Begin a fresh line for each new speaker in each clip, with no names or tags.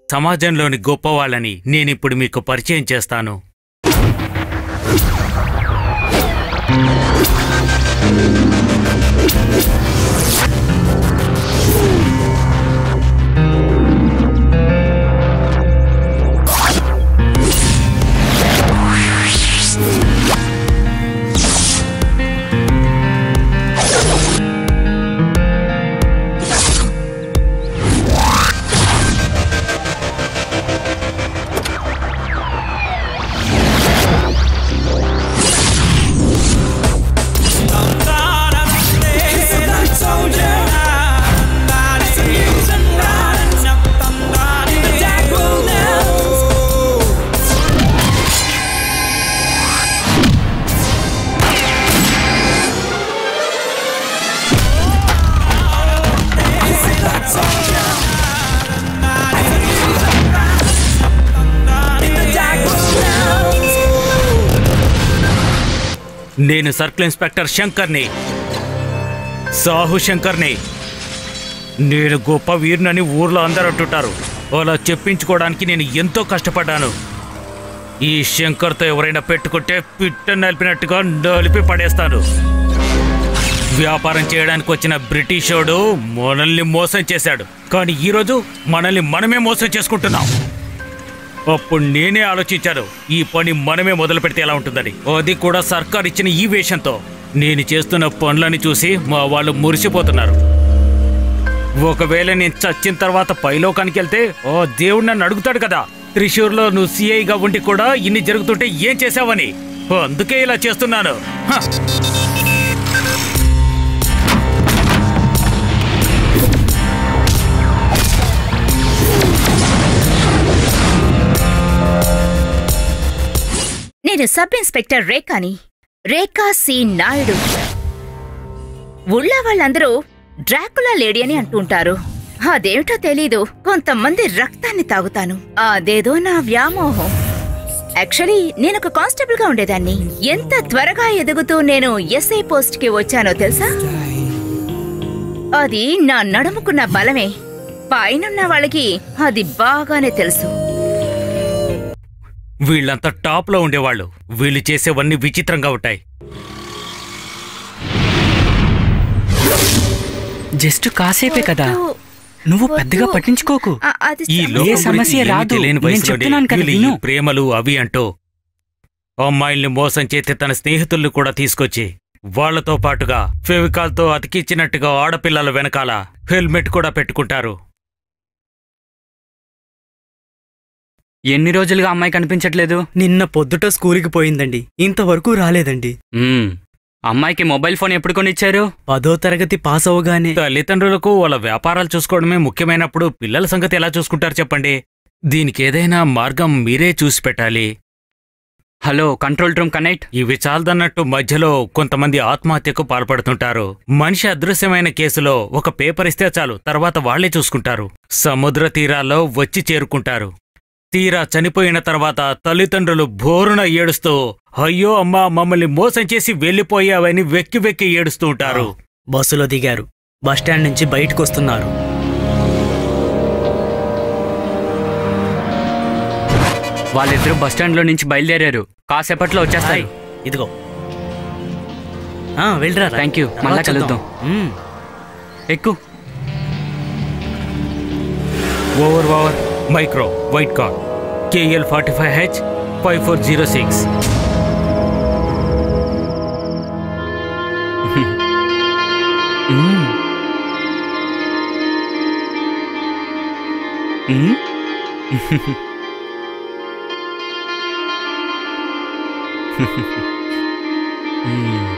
సమాజంలోని గొప్పవాళ్ళని నేనిప్పుడు మీకు పరిచయం చేస్తాను నేను సర్కిల్ ఇన్స్పెక్టర్ శంకర్ని సాహు శంకర్ని నేను గొప్ప వీరునని ఊర్లో అందరూ అంటుంటారు అలా చెప్పించుకోవడానికి నేను ఎంతో కష్టపడ్డాను ఈ శంకర్తో ఎవరైనా పెట్టుకుంటే పిట్ట నలిపినట్టుగా నలిపి పడేస్తాను వ్యాపారం చేయడానికి వచ్చిన బ్రిటిషోడు మనల్ని మోసం చేశాడు కానీ ఈరోజు మనల్ని మనమే మోసం చేసుకుంటున్నాం అప్పుడు నేనే ఆలోచించాను ఈ పని మనమే మొదలు పెడితే ఎలా ఉంటుందని అది కూడా సర్కార్ ఇచ్చిన ఈ వేషంతో నేను చేస్తున్న పనులని చూసి మా వాళ్ళు మురిసిపోతున్నారు ఒకవేళ నేను చచ్చిన తర్వాత పైలోకానికి వెళ్తే ఓ దేవుడు నన్ను అడుగుతాడు కదా త్రిశూర్లో నువ్వు సిఐగా ఉండి కూడా ఇన్ని జరుగుతుంటే ఏం చేసావని అందుకే ఇలా చేస్తున్నాను హ!
నేను సబ్ ఇన్స్పెక్టర్ రేఖాని రేఖా సి నాయుడు ఊళ్ళో వాళ్ళందరూ డ్రాకులా లేడీ అని అంటుంటారు అదేమిటో తెలీదు కొంతమంది రక్తాన్ని తాగుతాను అదేదో నా వ్యామోహం యాక్చువల్లీ నేను ఒక కానిస్టేబుల్ గా ఉండేదాన్ని ఎంత త్వరగా ఎదుగుతూ నేను ఎస్ఐ పోస్ట్ కి వచ్చానో తెలుసా అది నా నడుముకున్న బలమే పైనున్న వాళ్ళకి అది బాగానే తెలుసు
వీళ్ళంతా టాప్ లో ఉండేవాళ్ళు వీళ్ళు చేసేవన్నీ విచిత్రంగా ఉంటాయి
జస్ట్ కాసేపే కదా
వద్దు.
నువ్వు
వద్దు.
పెద్దగా పట్టించుకోకు
ఆ, అది
ఈ
సమస్య.
లోకం
సమస్య
గురించి ఏమీ
రాదు.
తెలియని
నేను
వయసులోనే
చెప్తున్నాను కదా,
వీళ్ళు ఈ
విను.
ప్రేమలు అవి అంటూ అమ్మాయిల్ని మోసం చేసి తన స్నేహితుల్ని కూడా తీసుకొచ్చి వాళ్ళతో పాటుగా ఫెవికాల్తో అతికిచ్చినట్టుగా ఆడపిల్లల వెనకాల హెల్మెట్ కూడా పెట్టుకుంటారు
ఎన్ని రోజులుగా అమ్మాయి కనిపించట్లేదు
నిన్న పొద్దుట స్కూల్కి పోయిందండి ఇంతవరకు రాలేదండి
మ్మ్. అమ్మాయికి మొబైల్ ఫోన్ ఎప్పుడు కొనిచ్చారు
పదో తరగతి పాస్ అవగానే
తల్లిదండ్రులకు వాళ్ళ వ్యాపారాలు చూసుకోవడమే ముఖ్యమైనప్పుడు పిల్లల సంగతి ఎలా చూసుకుంటారు చెప్పండి దీనికి ఏదైనా మార్గం మీరే చూసి పెట్టాలి
హలో కంట్రోల్ రూమ్ కనెక్ట్
ఇవి చాలదన్నట్టు మధ్యలో కొంతమంది ఆత్మహత్యకు పాల్పడుతుంటారు మనిషి అదృశ్యమైన కేసులో ఒక పేపర్ ఇస్తే చాలు తర్వాత వాళ్లే చూసుకుంటారు సముద్ర తీరాల్లో వచ్చి చేరుకుంటారు తీరా చనిపోయిన తర్వాత తల్లిదండ్రులు బోరున ఏడుస్తూ అయ్యో అమ్మా మమ్మల్ని మోసం చేసి వెళ్ళిపోయావని వెక్కి వెక్కి ఏడుస్తూ ఉంటారు
బస్సులో దిగారు బస్టాండ్ నుంచి బయటకు వస్తున్నారు
వాళ్ళిద్దరూ బస్టాండ్ లో నుంచి బయలుదేరారు కాసేపట్లో వచ్చేస్తారు
ఇదిగో ఆ, వెళ్ళరా రా.
Thank you.
తర్వాత
మళ్ళా
చూద్దాం.
కలుద్దాం.
మ్మ్.
ఎక్కు
over over micro white car KL forty five H five four zero six
మ్మ్. మ్మ్. మ్మ్.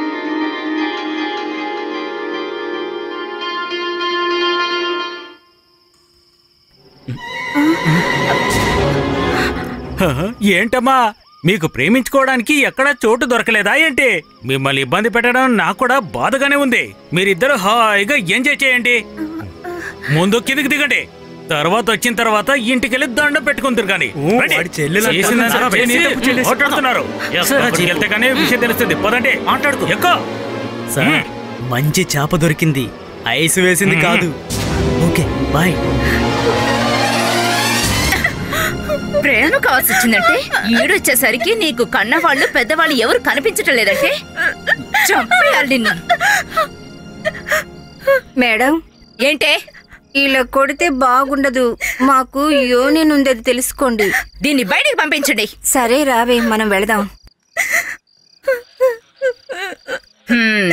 ఏంటమ్మా మీకు ప్రేమించుకోవడానికి ఎక్కడా చోటు దొరకలేదా ఏంటి మిమ్మల్ని ఇబ్బంది పెట్టడం నాకు కూడా బాధగానే ఉంది మీరిద్దరు హాయిగా ఎంజాయ్ చేయండి ముందు కిందికి దిగండి తర్వాత వచ్చిన తర్వాత ఇంటికెళ్ళి దండం పెట్టుకుంటారు కానీ
ఊ, వాడి చెల్లెలు
చేసినంత
అంటారు.
చేసి
చేసి తప్పు చేసి.
మాట్లాడుతున్నారు
సార్,
అక్కడికి వెళ్తే కానీ విషయం తెలుస్తుంది పదండి మాట్లాడుకో ఎక్కువ
సార్ మంచి చేప దొరికింది ఐస్ వేసింది
మ్మ్.
కాదు ఓకే బాయ్
జన్మ కావాల్సి వచ్చిందంటే ఈడొచ్చేసరికి నీకు కన్నవాళ్ళు పెద్దవాళ్ళు ఎవరు కనిపించటం లేదంటే చంపేయాలి నిన్ను
మేడం
ఏంటే
ఇలా కొడితే బాగుండదు మాకు యోనిన్ ఉందది తెలుసుకోండి
దీన్ని బయటికి పంపించండి
సరే రావే మనం వెళదాం
హ్మ్.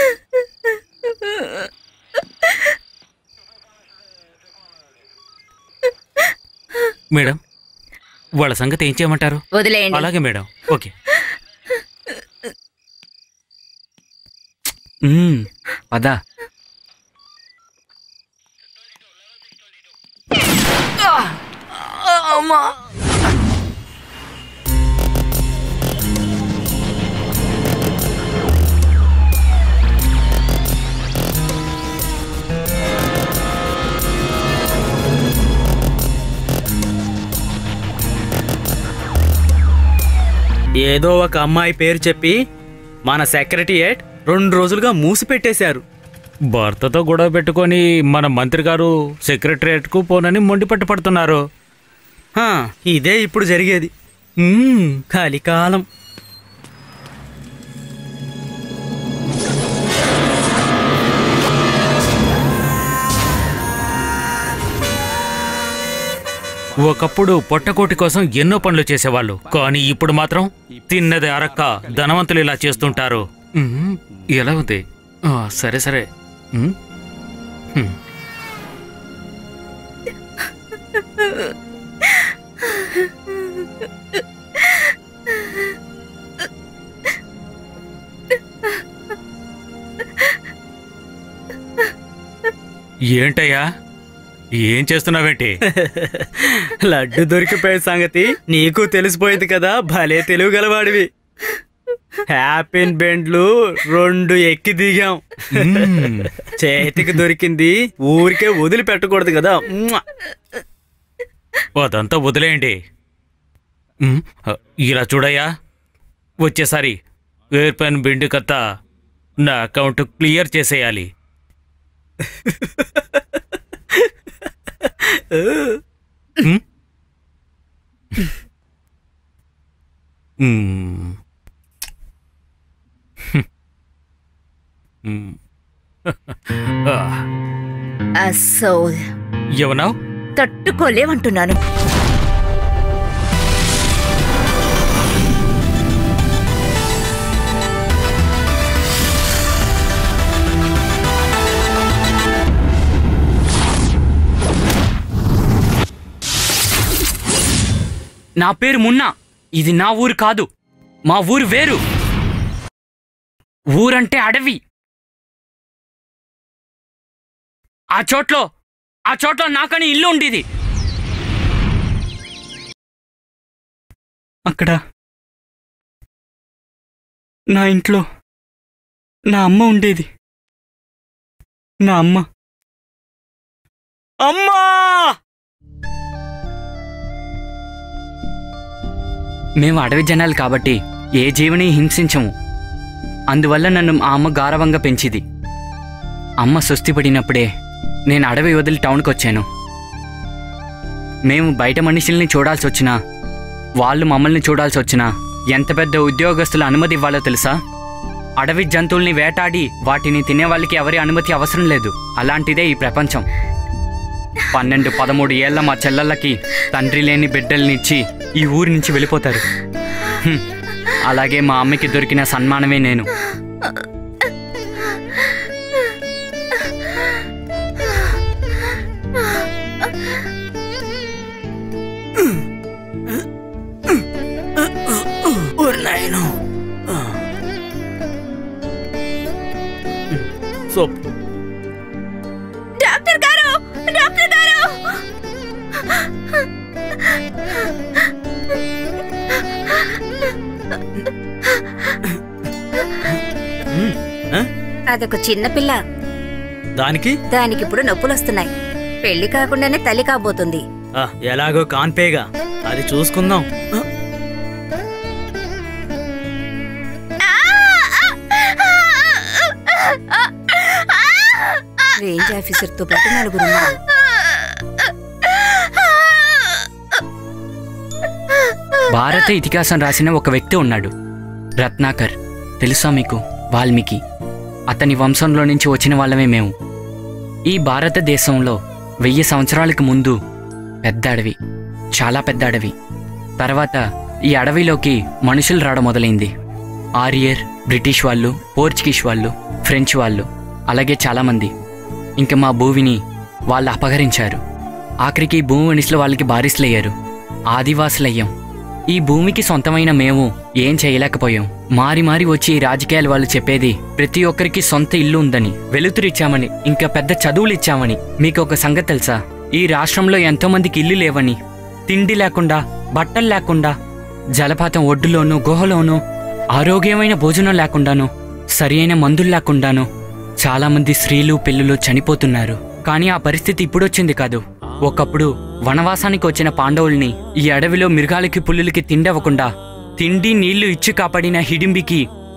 మేడం వాళ్ళ సంగతి ఏం చేయమంటారు
వదిలేయండి
అలాగే మేడం ఓకే
మ్మ్, పద
ఏదో ఒక అమ్మాయి పేరు చెప్పి మన సెక్రటరియేట్ రెండు రోజులుగా మూసి పెట్టేశారు
భర్తతో గొడవ పెట్టుకొని మన మంత్రి గారు సెక్రటరియట్కు పోనని మొండి పట్టు పడుతున్నారు
హా, ఇదే ఇప్పుడు జరిగేది
మ్మ్.
కలికాలం
ఒకప్పుడు పొట్టకోటి కోసం ఎన్నో పనులు చేసేవాళ్ళు కానీ ఇప్పుడు మాత్రం తిన్నది అరక్క ధనవంతులు ఇలా చేస్తుంటారు మ్మ్. ఎలా ఉంది ఆ, సరే సరే మ్మ్. హ్మ్. ఏంటయ్యా ఏం చేస్తున్నావేంటి
లడ్డు దొరికిపోయే సంగతి నీకు తెలిసిపోయింది కదా భలే తెలివి గలవాడివి హ్యాపీన్ బెండ్లు రెండు ఎక్కి దిగాం
మ్మ్.
చేతికి దొరికింది ఊరికే వదిలిపెట్టకూడదు కదా మ్మ్.
అదంతా వదిలేయండి మ్మ్. ఇలా చూడయ్యా వచ్చేసారి ఎయిర్పెన్ బిండు కత్త నా అకౌంట్ క్లియర్ చేసేయాలి మ్మ్? మ్మ్. మ్మ్. ఆ,
అసోల్
ఏమన్నావ్
తట్టుకోలేమంటున్నాను
నా పేరు మున్నా ఇది నా ఊరు కాదు మా ఊరు వేరు ఊరంటే అడవి ఆ చోట్లో ఆ చోట్లో నాకని ఇల్లు ఉండేది అక్కడ నా ఇంట్లో నా అమ్మ ఉండేది నా అమ్మ అమ్మా మేము అడవి జనాలు కాబట్టి ఏ జీవిని హింసించము అందువల్ల నన్ను ఆ అమ్మ గారవంగా పెంచిది అమ్మ సుస్థి పడినప్పుడే నేను అడవి వదిలి టౌన్కి వచ్చాను మేము బయట మనుషుల్ని చూడాల్సి వచ్చినా వాళ్ళు మమ్మల్ని చూడాల్సి వచ్చినా ఎంత పెద్ద ఉద్యోగస్తుల అనుమతి ఇవ్వాలో తెలుసా అడవి జంతువుల్ని వేటాడి వాటిని తినే వాళ్ళకి ఎవరి అనుమతి అవసరం లేదు అలాంటిదే ఈ ప్రపంచం పన్నెండు పదమూడు ఏళ్ల మా చెల్లెళ్ళకి తండ్రి లేని బిడ్డల్నిచ్చి ఈ ఊరి నుంచి వెళ్ళిపోతారు హ్మ్. అలాగే మా అమ్మకి దొరికిన సన్మానమే నేను
ఓరి నాయనో. ఆ. సోప్
డాక్టర్ గారు డాక్టర్ గారు
అదొక చిన్న పిల్ల
దానికి
దానికి ఇప్పుడు నొప్పులు వస్తున్నాయి పెళ్లి కాకుండానే తల్లి కాబోతుంది
ఆ, ఎలాగో కాన్పేగా అది చూసుకుందాం ఆ,
రేంజ్ ఆఫీసర్ తో పాటు నలుగురు ఉన్నారు
భారత ఇతిహాసం రాసిన ఒక వ్యక్తి ఉన్నాడు రత్నాకర్ తెలుసా మీకు వాల్మీకి అతని వంశంలో నుంచి వచ్చిన వాళ్ళమే మేము ఈ భారతదేశంలో వెయ్యి సంవత్సరాలకు ముందు పెద్ద అడవి చాలా పెద్ద అడవి తర్వాత ఈ అడవిలోకి మనుషులు రావడం మొదలైంది ఆరియర్ బ్రిటిష్ వాళ్ళు పోర్చుగీస్ వాళ్ళు ఫ్రెంచ్ వాళ్ళు అలాగే చాలామంది ఇంకా మా భూమిని వాళ్ళు అపహరించారు ఆఖరికి ఈ భూమి మనుషులు వాళ్ళకి బారిస్లయ్యారు ఆదివాసులయ్యాం ఈ భూమికి సొంతమైన మేము ఏం చేయలేకపోయాం మారి మారి వచ్చి ఈ రాజకీయాలు వాళ్ళు చెప్పేది ప్రతి ఒక్కరికి సొంత ఇల్లు ఉందని వెలుతురిచ్చామని ఇంకా పెద్ద చదువులు ఇచ్చామని మీకు ఒక సంగతి తెలుసా ఈ రాష్ట్రంలో ఎంతో మందికి ఇల్లు లేవని తిండి లేకుండా బట్టలు లేకుండా జలపాతం ఒడ్డులోనూ గుహలోనూ ఆరోగ్యమైన భోజనం లేకుండాను సరి అయిన మందులు లేకుండాను చాలామంది స్త్రీలు పిల్లలు చనిపోతున్నారు కానీ ఆ పరిస్థితి ఇప్పుడొచ్చింది కాదు ఒకప్పుడు వనవాసానికి వచ్చిన పాండవుల్ని ఈ అడవిలో మృగాలకి పుల్లులకి తిండవకుండా తిండి నీళ్లు ఇచ్చి కాపాడిన హిడింబికి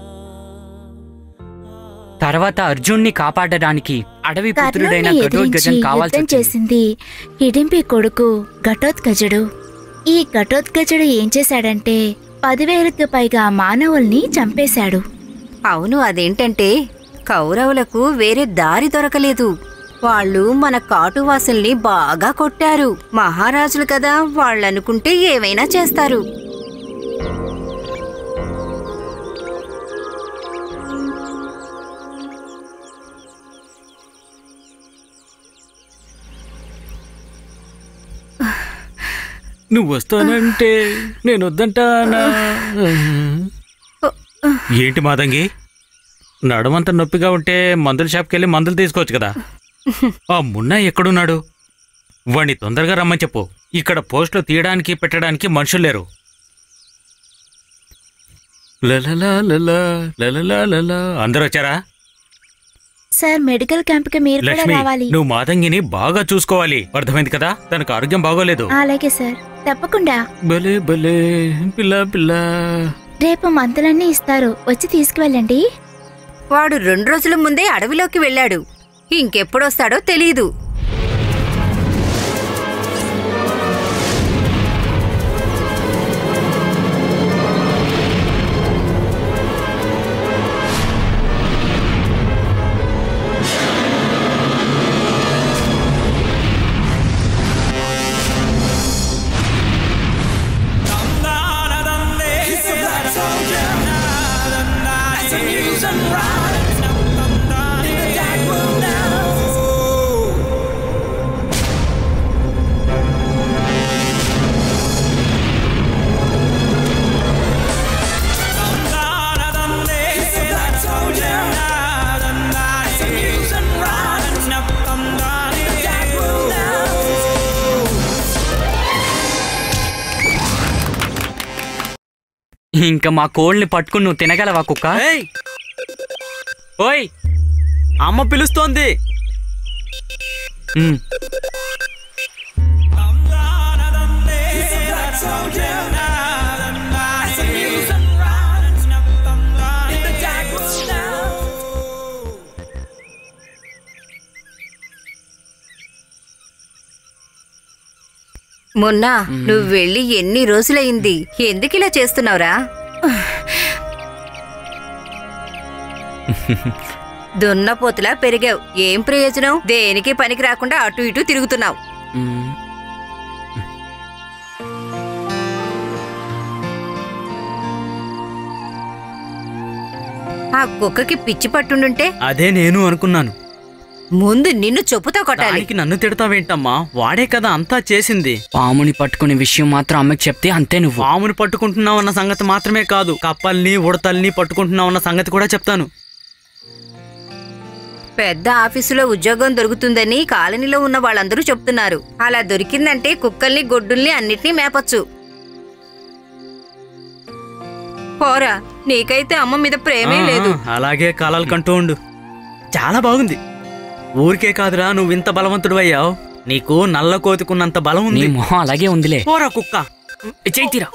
తర్వాత అర్జున్ని కాపాడడానికి అడవి పుత్రుడైన
కర్ణుడిని
ఘటోత్కజం
ఎదిరించి
కావాల్సి
యుద్ధం
వచ్చింది.
చేసింది హిడింపి కొడుకు ఘటోత్కజుడు ఈ ఘటోత్కజుడు ఏం చేశాడంటే పదివేలకు పైగా మానవుల్ని చంపేశాడు
అవును అదేంటంటే కౌరవులకు వేరే దారి దొరకలేదు వాళ్ళు మన కాటువాసుల్ని బాగా కొట్టారు మహారాజులు కదా వాళ్ళనుకుంటే ఏమైనా చేస్తారు
నువ్వు వస్తానంటే నేను వద్దంటానా ఏంటి మాదంగి నడుమంత నొప్పిగా ఉంటే మందుల షాప్కి వెళ్ళి మందులు తీసుకోవచ్చు కదా ఆ మున్న ఎక్కడున్నాడు వాణ్ణి తొందరగా రమ్మని చెప్పు ఇక్కడ పోస్టులు తీయడానికి పెట్టడానికి మనుషులు లేరు లలలా లలా, లలలా లలా. అందరూ వచ్చారా
సార్ మెడికల్ క్యాంప్కి మీరు కూడా
లక్ష్మి
రావాలి
నువ్వు మాదంగిని బాగా చూసుకోవాలి అర్థమైంది కదా తనకు ఆరోగ్యం బాగోలేదు
అలాగే సార్ తప్పకుండా
భలే భలే పిల్ల పిల్ల
రేపు మందులన్నీ ఇస్తారు వచ్చి తీసుకువెళ్ళండి
వాడు రెండు రోజుల ముందే అడవిలోకి వెళ్ళాడు ఇంకెప్పుడొస్తాడో తెలీదు
ఇంకా మా కోళ్ళని పట్టుకుని నువ్వు తినగలవా కుక్క
ఏయ్
ఓయ్
అమ్మ పిలుస్తోంది
ఉమ్.
మొన్న నువ్వు వెళ్ళి ఎన్ని రోజులైంది ఎందుకు ఇలా చేస్తున్నావురా దున్నపోతులా పెరిగావు ఏం ప్రయోజనం దేనికి పనికి రాకుండా అటు ఇటు తిరుగుతున్నావు
ఉమ్.
ఆ కుక్కకి పిచ్చి పట్టుండుంటే
అదే నేను అనుకున్నాను
ముందు నిన్ను చెప్పుతో కొట్టాలి
దానికి నన్ను తిడతావేంటమ్మా వాడే కదా అంతా చేసింది
పాముని పట్టుకునే విషయం మాత్రం అమ్మకి చెప్తే అంతే నువ్వు
పాముని పట్టుకుంటున్నావు అన్న సంగతి మాత్రమే కాదు కప్పల్ని ఉడతల్ని పట్టుకుంటున్నావు అన్న సంగతి కూడా చెప్తాను
పెద్ద ఆఫీసులో ఉద్యోగం దొరుకుతుందని కాలనీలో ఉన్న వాళ్ళందరూ చెప్తున్నారు అలా దొరికిందంటే కుక్కల్ని గొడ్డుల్ని అన్నిటినీ మేపొచ్చు పోరా నీకైతే అమ్మ మీద ప్రేమే లేదు
ఆ, అలాగే కాలాలు కంటూ ఉండు చాలా బాగుంది ఊరికే కాదురా నువ్వు ఇంత బలవంతుడు అయ్యావు నీకు నల్ల కోతికున్నంత బలం
నీ
ఉంది
మొహం అలాగే ఉందిలే
పోరా కుక్క
చైతీరా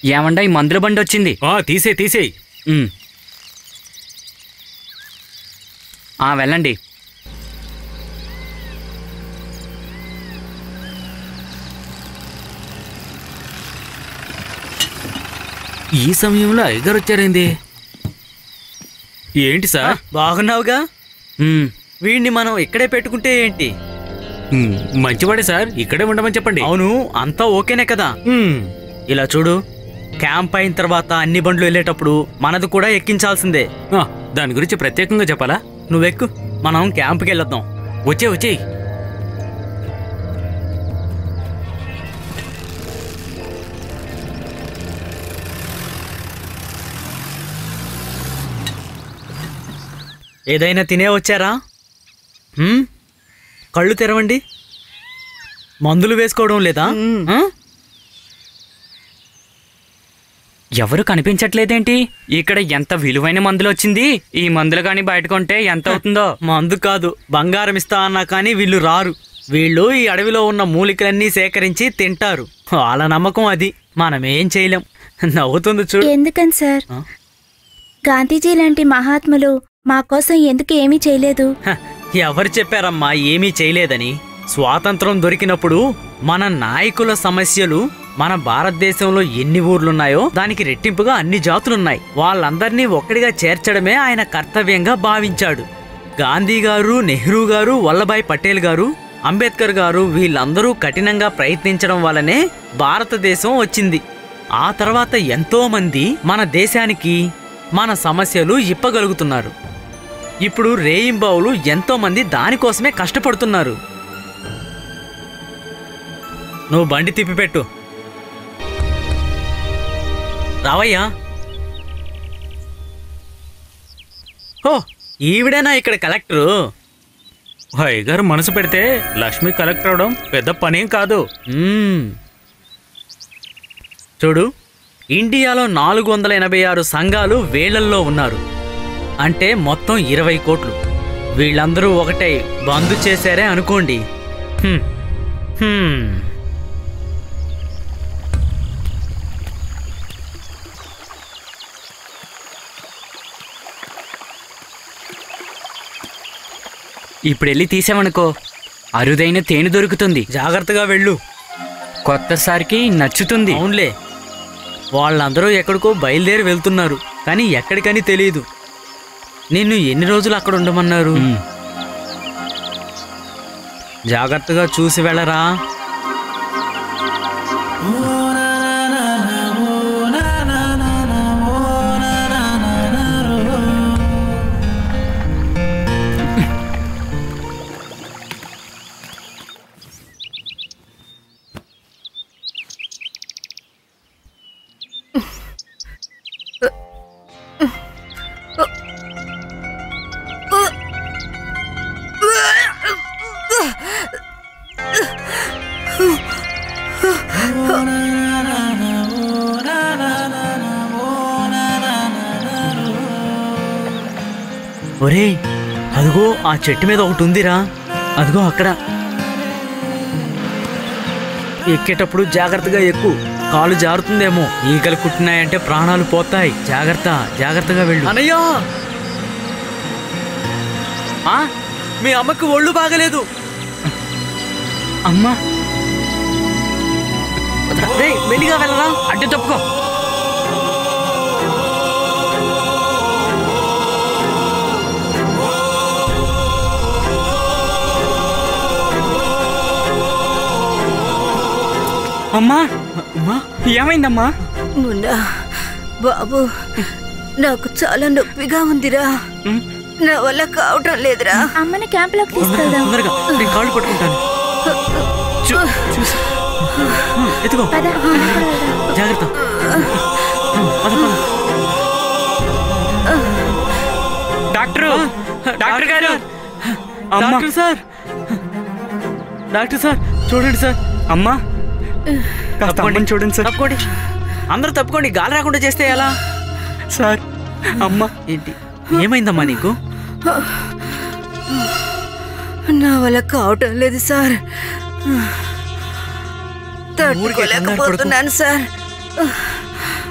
ఏమండా ఈ మందుల బండి వచ్చింది
ఆ తీసే తీసేయి
ఉమ్. ఆ వెళ్ళండి
ఈ సమయంలో అయ్యగారు వచ్చారేంది ఏంటి సార్
బాగున్నావుగా
ఉమ్.
వీడిని మనం ఇక్కడే పెట్టుకుంటే ఏంటి
మ్, మంచివాడే సార్ ఇక్కడే ఉండమని చెప్పండి
అవును అంతా ఓకేనే కదా
మ్,
ఇలా చూడు క్యాంప్ అయిన తర్వాత అన్ని బండ్లు వెళ్ళేటప్పుడు మనది కూడా ఎక్కించాల్సిందే
ఆ, దాని గురించి ప్రత్యేకంగా చెప్పాలా
నువ్వెక్కు మనం క్యాంప్కి వెళ్ళొద్దాం
వచ్చే వచ్చేయి
ఏదైనా తినే వచ్చారా హ్మ్? కళ్ళు తెరవండి మందులు వేసుకోవడం లేదా ఆ?
ఎవరు కనిపించట్లేదేంటి ఇక్కడ ఎంత విలువైన మందులు వచ్చింది ఈ మందులు కానీ బయట కొంటే ఎంత అవుతుందో
మందు కాదు బంగారం ఇస్తా అన్నా కానీ వీళ్ళు రారు వీళ్ళు ఈ అడవిలో ఉన్న మూలికలన్నీ సేకరించి తింటారు వాళ్ళ నమ్మకం అది మనమేం చేయలేం నవ్వుతుంది చూడు
ఎందుకని సార్
ఆ?
గాంధీజీ లాంటి మహాత్ములు మా కోసం ఎందుకు ఏమీ చేయలేదు
హ, ఎవరు చెప్పారమ్మా ఏమీ చేయలేదని స్వాతంత్రం దొరికినప్పుడు మన నాయకుల సమస్యలు మన భారతదేశంలో ఎన్ని ఊర్లున్నాయో దానికి రెట్టింపుగా అన్ని జాతులున్నాయి వాళ్ళందరినీ ఒక్కడిగా చేర్చడమే ఆయన కర్తవ్యంగా భావించాడు గాంధీ గారు నెహ్రూ గారు వల్లభాయ్ పటేల్ గారు అంబేద్కర్ గారు వీళ్ళందరూ కఠినంగా ప్రయత్నించడం వల్లనే భారతదేశం వచ్చింది ఆ తర్వాత ఎంతో మంది మన దేశానికి మన సమస్యలు ఇప్పగలుగుతున్నారు ఇప్పుడు రేయింబావులు ఎంతో మంది దానికోసమే కష్టపడుతున్నారు నువ్వు బండి తిప్పిపెట్టు రావయ్యా ఓ ఈవిడేనా ఇక్కడ కలెక్టరు
అయ్యగారు మనసు పెడితే లక్ష్మి కలెక్టర్ అవడం పెద్ద పనేం కాదు
మ్మ్. చూడు ఇండియాలో నాలుగు వందల ఎనభై ఆరు సంఘాలు వేళ్లల్లో ఉన్నారు అంటే మొత్తం ఇరవై కోట్లు వీళ్ళందరూ ఒకటై బంద్ చేశారే అనుకోండి హ్మ్. హ్మ్.
ఇప్పుడు వెళ్ళి తీసామనుకో అరుదైన తేనె దొరుకుతుంది
జాగ్రత్తగా వెళ్ళు
కొత్తసారికి నచ్చుతుంది
అవునులే వాళ్ళందరూ ఎక్కడికో బయలుదేరి వెళ్తున్నారు కానీ ఎక్కడికని తెలియదు నిన్ను ఎన్ని రోజులు అక్కడ ఉండమన్నారు
ఉమ్.
జాగ్రత్తగా చూసి వెళ్ళరా ఒరేయ్ అదిగో ఆ చెట్టు మీద ఒకటి ఉందిరా అదిగో అక్కడ ఎక్కేటప్పుడు జాగ్రత్తగా ఎక్కు కాలు జారుతుందేమో ఈగలు కుట్టినాయంటే ప్రాణాలు పోతాయి జాగ్రత్త జాగ్రత్తగా వెళ్ళు అనయ్యా
ఆ,
మీ అమ్మకి ఒళ్ళు బాగలేదు
అమ్మా
రేయ్, మెల్లిగా వెళ్ళరా
అడ్డు తప్పుకో అమ్మా
అమ్మా
ఏమైందమ్మా
మున్నా బాబు నాకు చాలా నొప్పిగా ఉందిరా నా వల్ల కావటం లేదురా
అమ్మని క్యాంపులోకి తీసుకెళ్దాం
తొందరగా నేను కాళ్ళు పట్టుకుంటాను చూ- చూసి ఎత్తుకో
పద మనం కూడా వెళ్దాం.
జాగ్రత్త పద, పద.
డాక్టరు డాక్టర్ గారు అమ్మా
డాక్టర్ సార్ డాక్టర్ సార్ చూడండి సార్
అమ్మా కాస్త అమ్మని చూడండి సార్
తప్పుకోండి అందరూ తప్పుకోండి గాలి రాకుండా చేస్తే ఎలా
సార్ అమ్మా
ఏంటి ఏమైందమ్మా నీకు
నా వల్ల కావటం లేదు సార్ తట్టుకోలేకపోతున్నాను సార్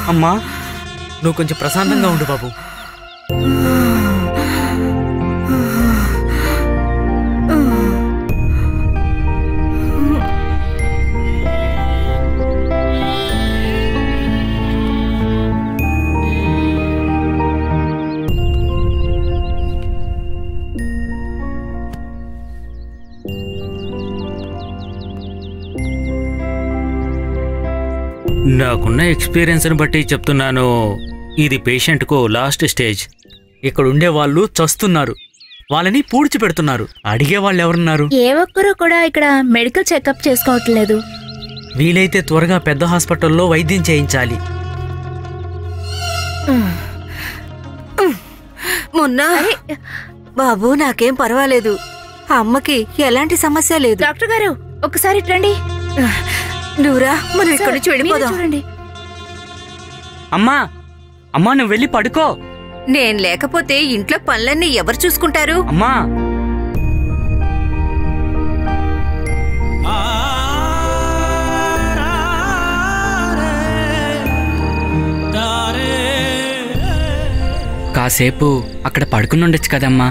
అమ్మా
నువ్వు కొంచెం ప్రశాంతంగా ఉండు బాబు
నాకున్న ఎక్స్పీరియన్స్ని బట్టి చెప్తున్నాను ఇది పేషెంట్కు లాస్ట్ స్టేజ్
ఇక్కడ ఉండే వాళ్ళు చస్తున్నారు వాళ్ళని పూడ్చి పెడుతున్నారు అడిగే వాళ్ళు ఎవరున్నారు
ఏ ఒక్కరూ కూడా ఇక్కడ మెడికల్ చెకప్ చేసుకోవట్లేదు
వీలైతే త్వరగా పెద్ద హాస్పిటల్లో వైద్యం చేయించాలి
మొన్న బాబు నాకేం పర్వాలేదు ఆ అమ్మకి ఎలాంటి సమస్య లేదు
డాక్టర్ గారు ఒకసారి ఇట్రండి
నువ్వురా మనం ఇక్కడి నుంచి
మీరే
వెళ్ళిపోదాం
చూడండి
అమ్మా అమ్మా నువ్వు వెళ్ళి పడుకో
నేను లేకపోతే ఇంట్లో పనులన్నీ ఎవరు చూసుకుంటారు
అమ్మా కాసేపు అక్కడ పడుకుని ఉండొచ్చు కదమ్మా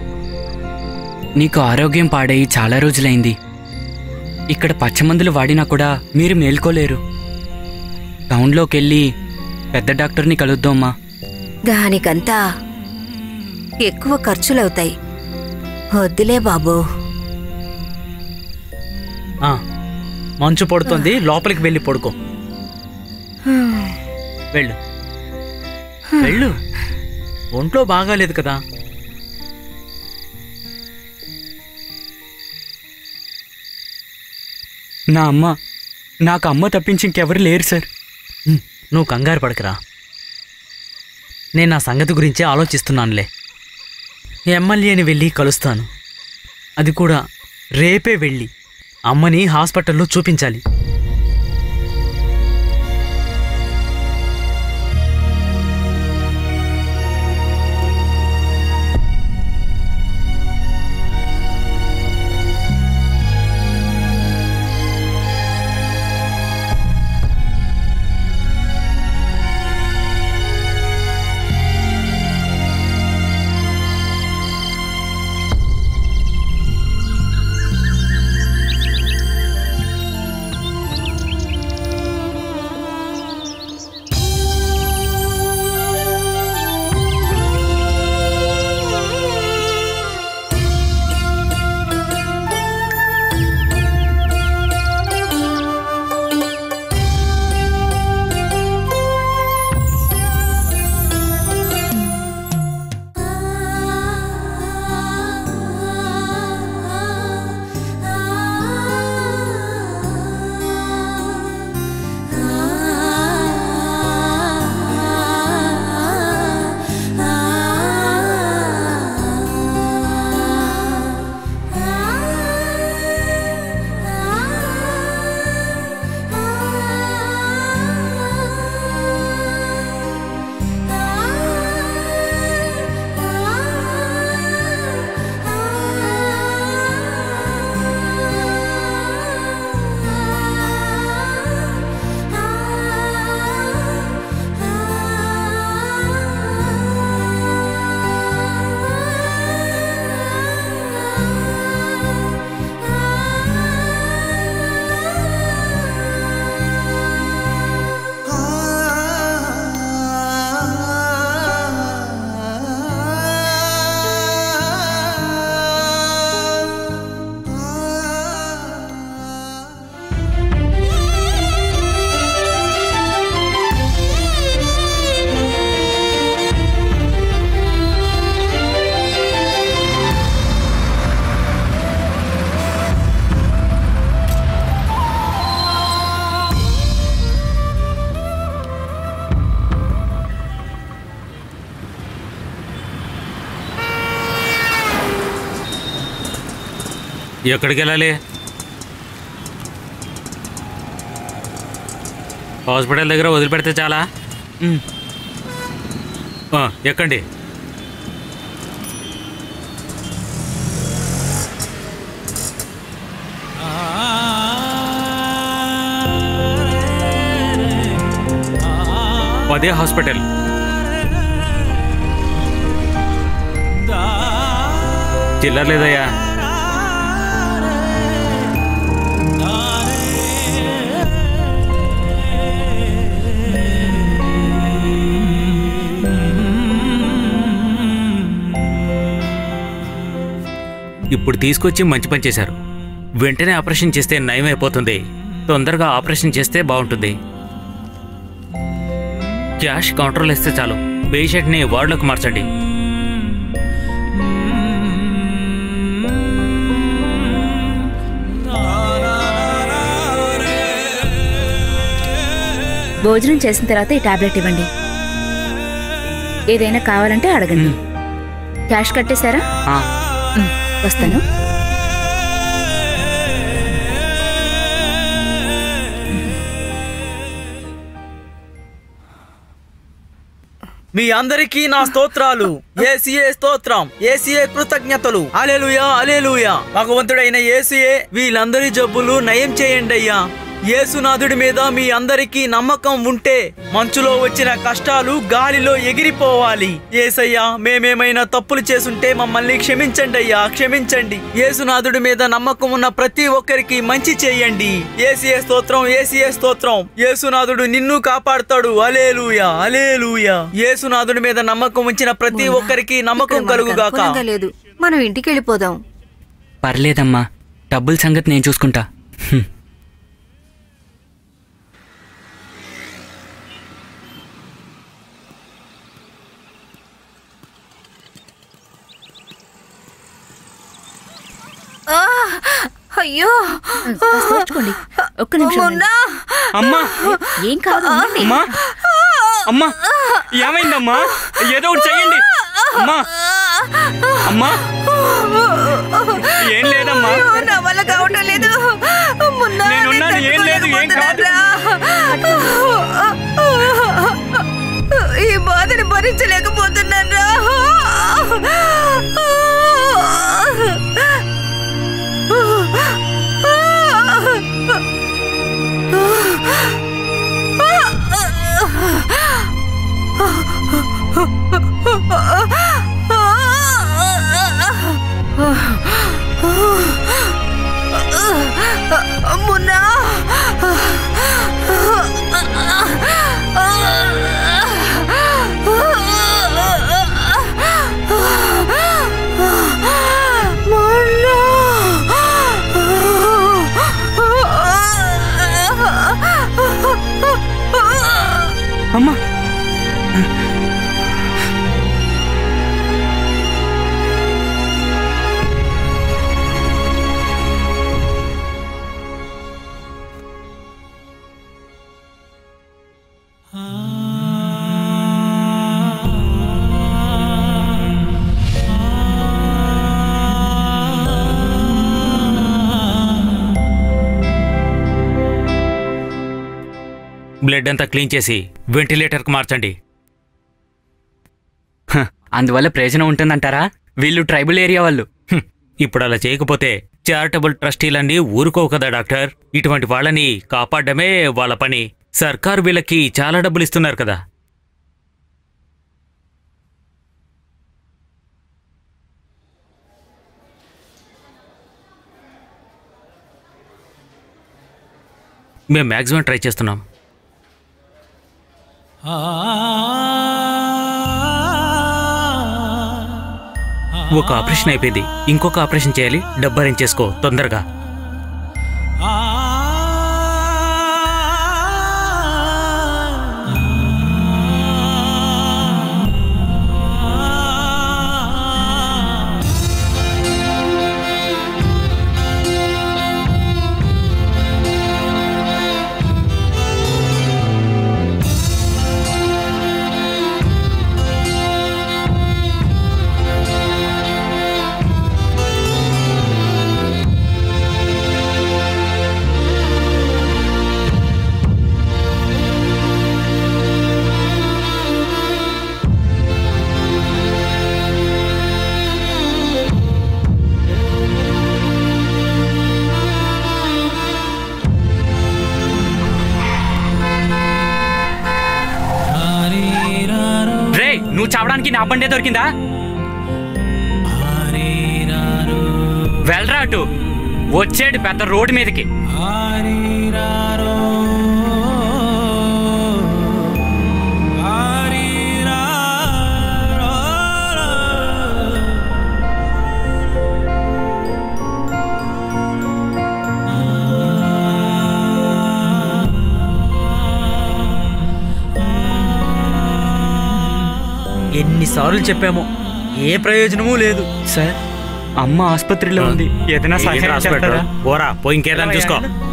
నీకు ఆరోగ్యం పాడయి చాలా రోజులైంది ఇక్కడ పచ్చమందులు వాడినా కూడా మీరు మేల్కోలేరు టౌన్లోకి వెళ్ళి పెద్ద డాక్టర్ని కలుద్దామా
దానికంతా ఎక్కువ ఖర్చులవుతాయి వద్దులే బాబు
ఆ, మంచు పడుతుంది లోపలికి వెళ్ళి పడుకో వెళ్ళు వెళ్ళు ఒంట్లో బాగాలేదు కదా
నా అమ్మ నాకు అమ్మ తప్పించి ఇంకెవరు లేరు సార్
ఉమ్, నువ్వు కంగారు పడకరా నేను నా సంగతి గురించే ఆలోచిస్తున్నానులే ఎమ్మెల్యేని వెళ్ళి కలుస్తాను అది కూడా రేపే వెళ్ళి అమ్మని హాస్పిటల్లో చూపించాలి
ఎక్కడికి వెళ్ళాలి హాస్పిటల్ దగ్గర వదిలిపెడితే చాలా
ఉమ్.
ఆ, ఎక్కండి
ఆ
అదే హాస్పిటల్ చిల్లర లేదయ్యా ఇప్పుడు తీసుకొచ్చి మంచి పని చేశారు వెంటనే ఆపరేషన్ చేస్తే నయం అయిపోతుంది తొందరగా ఆపరేషన్ చేస్తే బాగుంటుంది క్యాష్ కౌంటర్లో ఇస్తే చాలు పేషెంట్ని వార్డులోకి మార్చండి
భోజనం చేసిన తర్వాత ఈ టాబ్లెట్ ఇవ్వండి ఏదైనా కావాలంటే అడగండి క్యాష్ కట్టేశారా
ఆ,
ఉమ్, వస్తాను
మీ అందరికీ నా స్తోత్రాలు ఏసీఏ స్తోత్రం ఏసీఏ కృతజ్ఞతలు అలెలుయా అలెలుయా భగవంతుడైన ఏసీఏ వీళ్ళందరి జబ్బులు నయం చేయండి అయ్యా యేసునాథుడి మీద మీ అందరికీ నమ్మకం ఉంటే మంచులో వచ్చిన కష్టాలు గాలిలో ఎగిరిపోవాలి ఏసయ్యా మేమేమైనా తప్పులు చేసుంటే మమ్మల్ని క్షమించండి అయ్యా క్షమించండి యేసునాథుడి మీద నమ్మకం ఉన్న ప్రతి ఒక్కరికి మంచి చేయండి ఏసీఏ స్తోత్రం ఏసీఏ స్తోత్రం యేసునాథుడు నిన్ను కాపాడుతాడు అలేలుయా అలేలుయా యేసునాథుడి మీద నమ్మకం ఉంచిన ప్రతి ఒక్కరికి నమ్మకం
ఇక్కడ మనకు
కలుగుగాక
అనుకూలంగా లేదు మనం ఇంటికి వెళ్ళిపోదాం
పర్లేదమ్మా డబ్బుల సంగతి నేను చూసుకుంటా హ్మ్.
అయ్యో
కాస్త ఓర్చుకోండి ఒక్క నిమిషం ఉండండి.
మొన్నా!
అమ్మా
ఏం కాదు ఉండండి.
అమ్మా అమ్మా ఏమైందమ్మా ఏదో ఒకటి చెయ్యండి అమ్మా అమ్మా ఏం లేదమ్మా
అయ్యో, నా వల్ల కావటం లేదు మొన్నా,
నేనున్నాను,
నేను
ఏం లేదు, ఏం కాదు.
తట్టుకోలేకపోతున్నానురా. ఈ బాధని భరించలేకపోతున్నారా మున్నా
అమ్మా
బ్లడ్ అంతా క్లీన్ చేసి వెంటిలేటర్కి మార్చండి
హ, అందువల్ల ప్రయోజనం ఉంటుందంటారా వీళ్ళు ట్రైబల్ ఏరియా వాళ్ళు
హ్మ్. ఇప్పుడు అలా చేయకపోతే చారిటబుల్ ట్రస్టీలన్నీ ఊరుకోవు కదా డాక్టర్ ఇటువంటి వాళ్ళని కాపాడమే వాళ్ళ పని సర్కారు వీళ్ళకి చాలా డబ్బులు ఇస్తున్నారు కదా మేము మ్యాక్సిమం ట్రై చేస్తున్నాం ఒక ఆపరేషన్ అయిపోయింది ఇంకొక ఆపరేషన్ చేయాలి డబ్బు అరేంజ్ చేసుకో తొందరగా
వెళ్ళడానికి నా బండే దొరికిందా వెళ్ళరా అటు వచ్చేడు పెద్ద రోడ్డు మీదకి
ఎన్నిసార్లు చెప్పామో ఏ ప్రయోజనమూ లేదు
సార్ అమ్మ ఆసుపత్రిలో ఉంది ఏదైనా
ఏంటి
సహాయం
రాసి పెట్టు?
చేస్తారా
పోరా పోయి ఇంకేదైనా చూసుకో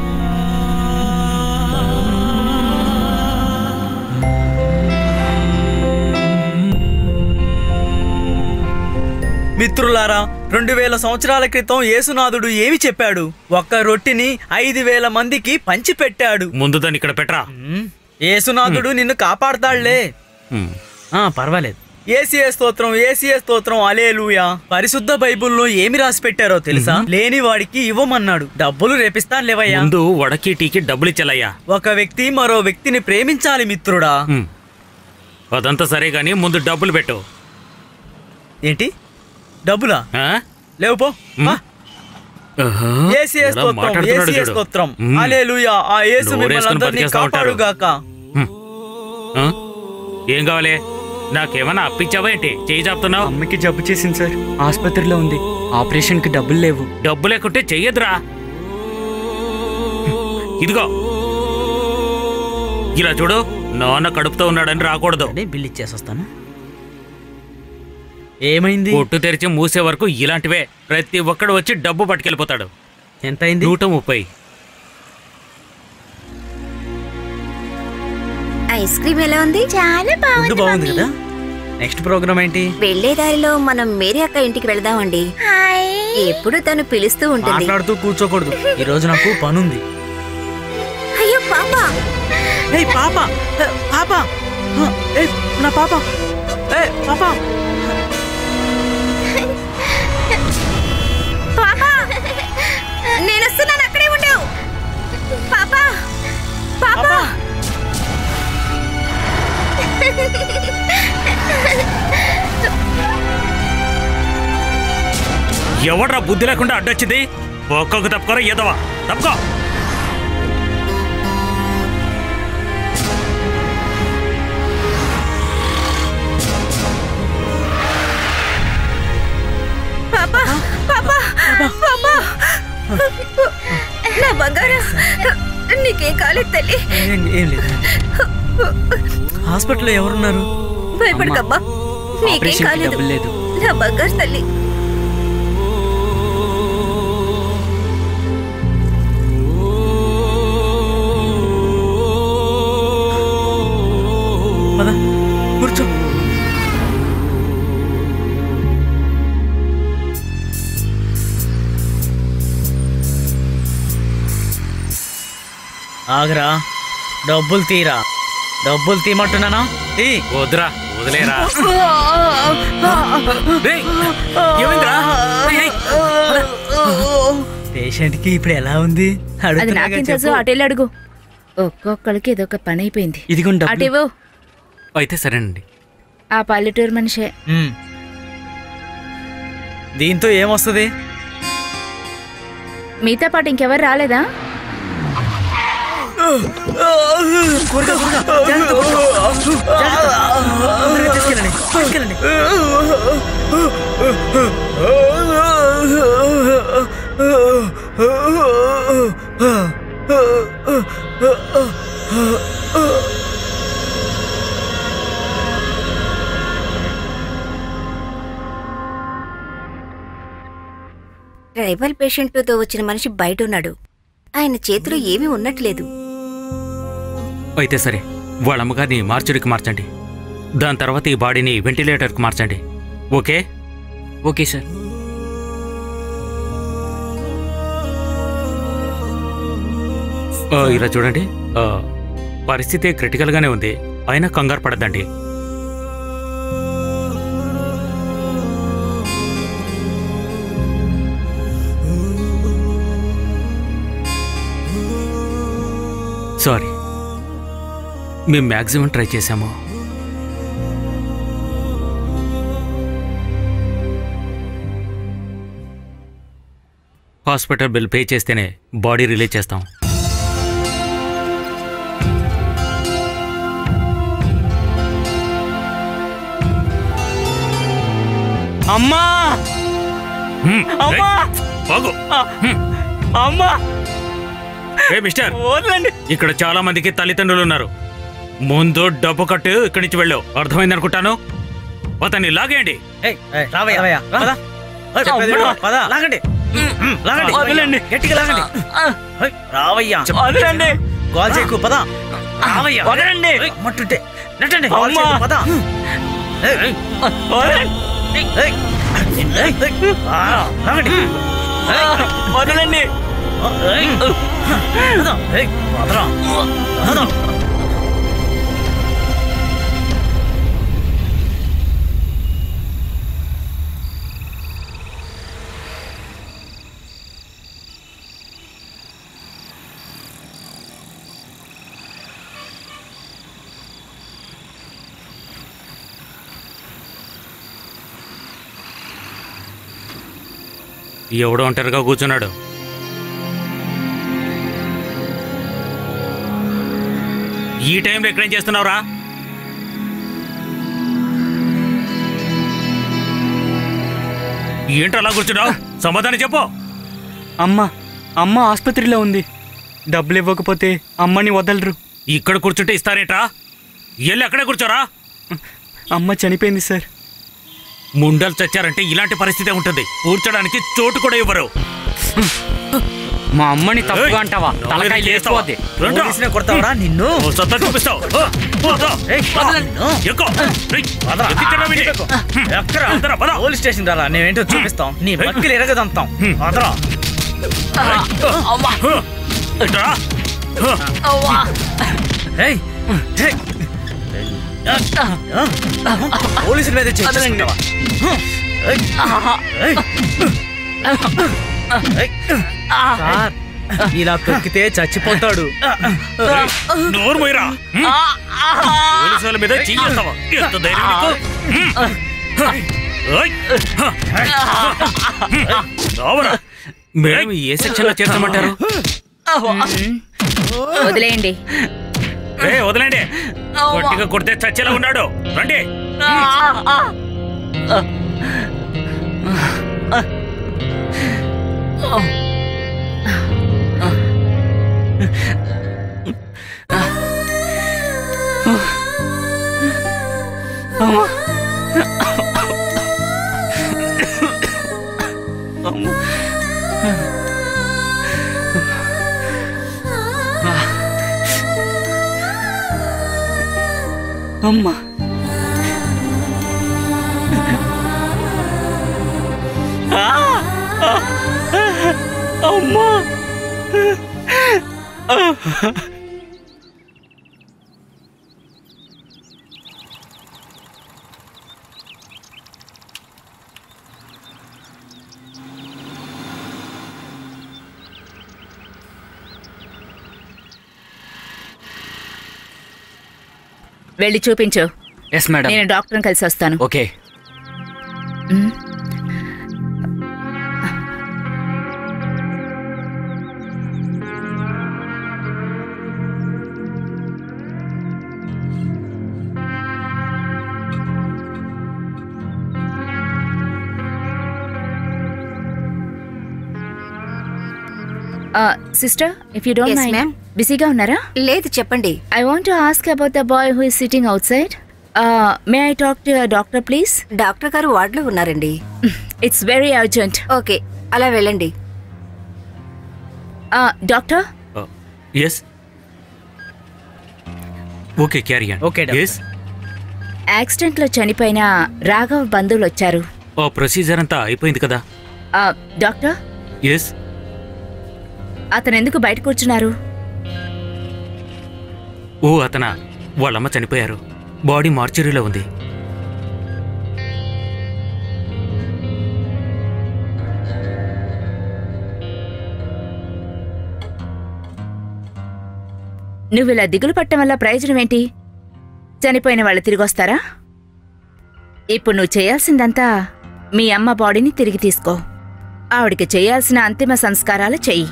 మిత్రులారా రెండు వేల సంవత్సరాల క్రితం యేసునాథుడు ఏమి చెప్పాడు ఒక్క రొట్టిని ఐదు వేల మందికి పంచిపెట్టాడు
ముందు దాన్ని ఇక్కడ పెట్టరా
ఉమ్, యేసునాథుడు నిన్ను కాపాడతాడులే
హ్మ్.
ఆ పర్వాలేదు ఏసీఏ స్తోత్రం ఏసీఏ స్తోత్రం అలేలుయా పరిశుద్ధ బైబుల్లో ఏమి రాసి పెట్టారో తెలుసా లేని వాడికి ఇవ్వమన్నాడు డబ్బులు రేపిస్తాను లేవయ్యా
ముందు వడకి టీకి డబ్బులు ఇచ్చేలయ్యా
ఒక వ్యక్తి మరో వ్యక్తిని ప్రేమించాలి మిత్రుడా
హ్మ్. అదంతా సరే గానీ ముందు డబ్బులు పెట్టు
ఏంటి డబ్బులా
ఆ?
లేవు పో
హ్మ్.
ఆ,
ఆహా.
ఏసీఏ
ఎలా
స్తోత్రం
మాట్లాడుతున్నాడు
ఏసీఏ
చూడు.
స్తోత్రం
హ్మ్.
అలేలుయా ఆ యేసు
నోరు
మిమ్మల్ని
వేసుకొని
అందరినీ
బతికేస్తా ఉంటారు.
కాపాడుగాక
హ్మ్. ఆ? ఏం కావాలి నాకేమన్నా అప్పించావా ఏంటి చేయి చాపుతున్నావు
అమ్మకి జబ్బు చేసింది సార్ ఆసుపత్రిలో ఉంది ఆపరేషన్కి డబ్బులు లేవు
డబ్బు లేకుంటే చెయ్యదురా ఇదిగో ఇలా చూడు నాన్న కడుపుతో ఉన్నాడని రాకూడదు
అంటే బిల్ ఇచ్చేసి వస్తాను ఏమైంది
కొట్టు తెరిచి మూసే వరకు ఇలాంటివే ప్రతి ఒక్కడు వచ్చి డబ్బు పట్టుకెళ్ళిపోతాడు
ఎంత అయింది
నూట ముప్పై
ఐస్ క్రీమ్ ఎలా ఉంది
చాలా
ఫుడ్
బాగుంది
బాగుంది
మమ్మీ.
కదా నెక్స్ట్ ప్రోగ్రామ్ ఏంటి
వెళ్లే దారిలో మనం మేరీ అక్క ఇంటికి వెళదామండి
హాయ్
ఎప్పుడు తను పిలుస్తూ ఉంటుంది
మాట్లాడుతూ కూర్చోకూడదు ఈ రోజు నాకు పనుంది
అయ్యో పాప
ఏయ్ పాప ఏ, పాప ఆ, ఏయ్ నా పాప ఏ పాప
పాపా నేను వస్తున్నాను అక్కడే ఉండవు పాపా పాపా
ఎవడ్రా బుద్ధి లేకుండా అడ్డొచ్చింది ఒక్కొక్క తప్పుకోరా ఏదవా తప్పుకో
పాపా పాపా పాపా నా బంగారం నీకేం కాలేదు తల్లి
ఏం ఏం లేదు హాస్పిటల్లో ఎవరున్నారు
భయపడకమ్మా నీకేం
ఆపరేషన్కి
కాలేదు
డబ్బులు లేదు
నా బంగారు తల్లి
పద కూర్చో ఆగరా డబ్బులు తీరా డబ్బులు తీయమంటున్నానా తీ
వద్దురా వదిలేరా రేయ్, ఏమైందిరా? రేయ్, రేయ్.
పేషెంట్ కి ఇప్పుడు ఎలా ఉంది
అది
అడుగుతున్నాగా
నాకేం తెలుసు
చెప్పు.
అటెళ్ళు అడుగు ఒక్కొక్కరికి ఇదొక పని అయిపోయింది
ఇదిగోండి డబ్బులు
అటివ్వు
అయితే సరేనండి
ఆ పల్లెటూరు మనిషే
ఉమ్. దీంతో ఏమొస్తుంది
మీతో పాటు ఇంకెవరు రాలేదా
తొందరగా తీసుకెళ్ళండి తీసుకెళ్ళండి
ట్రైబల్ పేషెంట్తో వచ్చిన మనిషి బయట ఉన్నాడు ఆయన చేతిలో ఏమీ ఉన్నట్లేదు
అయితే సరే వాళ్ళ అమ్మగారిని మార్చురికి మార్చండి దాని తర్వాత ఈ బాడీని వెంటిలేటర్కి మార్చండి ఓకే
ఓకే సార్
ఆ, ఇలా చూడండి ఆ, పరిస్థితి క్రిటికల్గానే ఉంది అయినా కంగారు పడద్దండి సారీ మేము మ్యాక్సిమం ట్రై చేశాము హాస్పిటల్ బిల్ పే చేస్తేనే బాడీ రిలీజ్ చేస్తాం
అమ్మా
హ్మ్,
అమ్మా!
రేయ్, ఆగు.
అమ్మా
ఏ మిస్టర్
వదలండి
ఇక్కడ చాలా మందికి తల్లిదండ్రులు ఉన్నారు ముందు డబ్బు కట్టు ఇక్కడి నుంచి వెళ్ళావు అర్థమైంది అనుకుంటాను అతన్ని లాగేయండి
ఏయ్, ఏయ్, రావయ్య రావయ్య పద ఏయ్, చెప్పేది విను, పద లాగండి హ్మ్, లాగండి
వదలండి.
గట్టిగా లాగండి ఏయ్, రావయ్య
వదలండి
గోల్ చేయకు పద రావయ్య
వదలండి.
ఏయ్, మట్టుంటే నెట్టండి గోల్
అమ్మా.
చేయకు, పద ఏయ్, ఏయ్,
వదలండి
ఏయ్, ఏయ్, ఏయ్, ఏయ్, ఆ, లాగండి ఏయ్,
వదలండి
ఏయ్, పద, ఏయ్, పదరా, పద.
ఎవడో ఒంటరిగా కూర్చున్నాడు ఈ టైంలో ఎక్కడేం చేస్తున్నావురా ఏంటో అలా కూర్చున్నావు సమాధానం చెప్పు
అమ్మ అమ్మ ఆసుపత్రిలో ఉంది డబ్బులు ఇవ్వకపోతే అమ్మని వదలరు
ఇక్కడ కూర్చుంటే ఇస్తారేంట్రా వెళ్ళి అక్కడే కూర్చోరా
అమ్మ చనిపోయింది సార్
ముండలు చచ్చారంటే ఇలాంటి పరిస్థితే ఉంటుంది కూర్చోడానికి చోటు కూడా ఇవ్వరు
మా అమ్మని తప్పుగా
ఏయ్,
అంటావా తలకాయ
చేస్తావా?
లేచిపోద్ది
రండ్రా.
పోలీసునే కొడతావురా నిన్ను
ఓ సత్తా చూపిస్తావు ఓ, పోతా.
ఏయ్, నిన్ను.
ఎక్కు. రేయ్,
పదరా.
ఎక్కించరా వీడిని.
ఎక్కరా?
అందరా, పద.
పోలీస్ స్టేషన్ రారా నేనేంటో చూపిస్తాం నీ బక్కిలు ఎరగదంతాం అదరా
ఇట్రా.
ఏయ్, ఏయ్. పోలీసుల మీద చేసుకుంటావా సార్ ఇలా తొక్కితే చచ్చిపోతాడు
నోరు మొయ్యరా. హ్మ్. పోలీసు వాళ్ళ మీద చెయ్యేస్తావా? ఎంత ధైర్యం నీకు? హ్మ్. ఏయ్. రావరా. మేడం ఏ సెక్షన్ లో చేర్చమంటారు
వదిలేయండి
ఏ వదలండి గట్టిగా కొడితే చచ్చేలా ఉన్నాడు రండి
అమ్మ అమ్మా
వెళ్ళి చూపించు
ఎస్ మేడం
నేను డాక్టర్ని కలిసి వస్తాను
ఓకే
మ్. Sister if you don't
Yes,
mind
ma'am.
బిజీగా ఉన్నారా
లేదు చెప్పండి
I want to ask about the boy who is sitting outside may I talk to doctor please
doctor గారు వార్డులో ఉన్నారండి
ఇట్స్ వెరీ అర్జెంట్
ఓకే అలా వెళ్ళండి
doctor
yes okay carry
Okay, doctor.
Yes
యాక్సిడెంట్లో చనిపోయిన రాఘవ్ బంధువులు వచ్చారు
ఆ ప్రొసీజర్ అంతా అయిపోయింది కదా
Uh, డాక్టర్
ఎస్
అతను ఎందుకు బయట కూర్చున్నారు
ఓ అతన వాళ్ళమ్మ చనిపోయారు బాడీ మార్చురీలో ఉంది
నువ్వు ఇలా దిగులు పట్టడం వల్ల ప్రయోజనం ఏంటి చనిపోయిన వాళ్ళు తిరిగి వస్తారా ఇప్పుడు నువ్వు చేయాల్సిందంతా మీ అమ్మ బాడీని తిరిగి తీసుకో ఆవిడికి చేయాల్సిన అంతిమ సంస్కారాలు చెయ్యి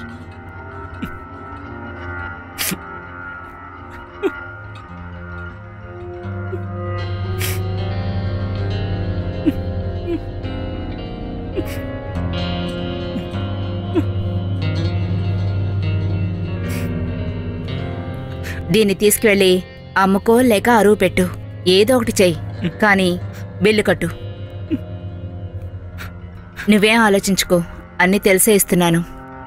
దీన్ని తీసుకువెళ్ళి అమ్ముకో లేక అరువు పెట్టు ఏదో ఒకటి చెయ్యి కానీ బిల్లు కట్టు నువ్వేం ఆలోచించుకో అన్నీ తెలిసే ఇస్తున్నాను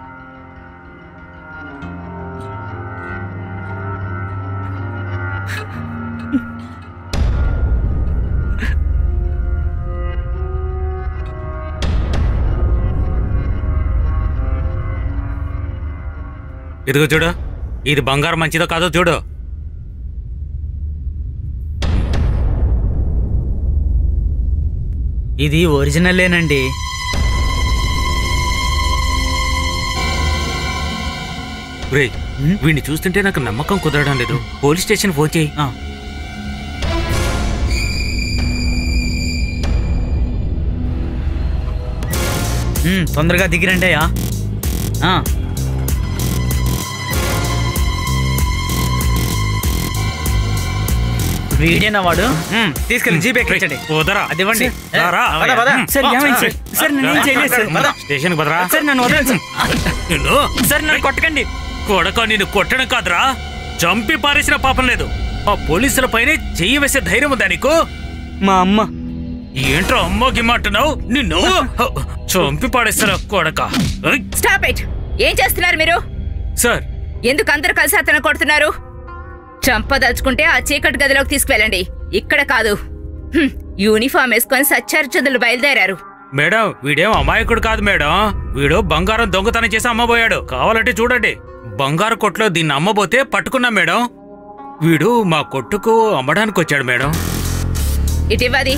ఇదిగో చూడు ఇది బంగారం మంచిదో కాదో చూడు
ఇది ఒరిజినల్లేనండి
రే వీడిని చూస్తుంటే నాకు నమ్మకం కుదరడం లేదు పోలీస్ స్టేషన్ ఫోన్ చేయి
ఆ. ఉమ్, తొందరగా దిగిరండి అయ్యా ఆ. వీడేనా వాడు ఉమ్, తీసుకెళ్ళి జీప్ ఎక్కించండి
వదరా
అది ఇవ్వండి ఏ,
రారా,
పద, పద.
సార్ ఏమైంది సార్ సార్ నేనేం చేయలేదు సార్
పద. స్టేషన్కి పదరా
సార్ నన్ను వదలండి సార్
నిన్ను
సార్ నన్ను కొట్టకండి
కొడక నిన్ను కొట్టడం కాదురా చంపి పారేసిన పాపం లేదు ఆ పోలీసుల పైనే చెయ్యి వేసే ధైర్యం ఉందా నీకు
మా అమ్మ
ఏంట్రా అమ్మో గిమ్మంటున్నావు నిన్ను చంపి పాడేస్తారా కొడక ఏయ్,
స్టాప్ ఇట్ ఏం చేస్తున్నారు మీరు
సార్
ఎందుకు అందరూ కలిసి అతను కొడుతున్నారు చంపదలుచుకుంటే ఆ చీకటి గదిలోకి తీసుకువెళ్ళండి ఇక్కడ కాదు హ్మ్, యూనిఫామ్ వేసుకొని సచ్చారుచందులు బయలుదేరారు
మేడం వీడేం అమాయకుడు కాదు మేడం వీడు బంగారం దొంగతనం చేసి అమ్మబోయాడు కావాలంటే చూడండి బంగారు కొట్లో దీన్ని అమ్మబోతే పట్టుకున్నాం మేడం వీడు మా కొట్టుకు అమ్మడానికి వచ్చాడు మేడం
ఇటివ్వది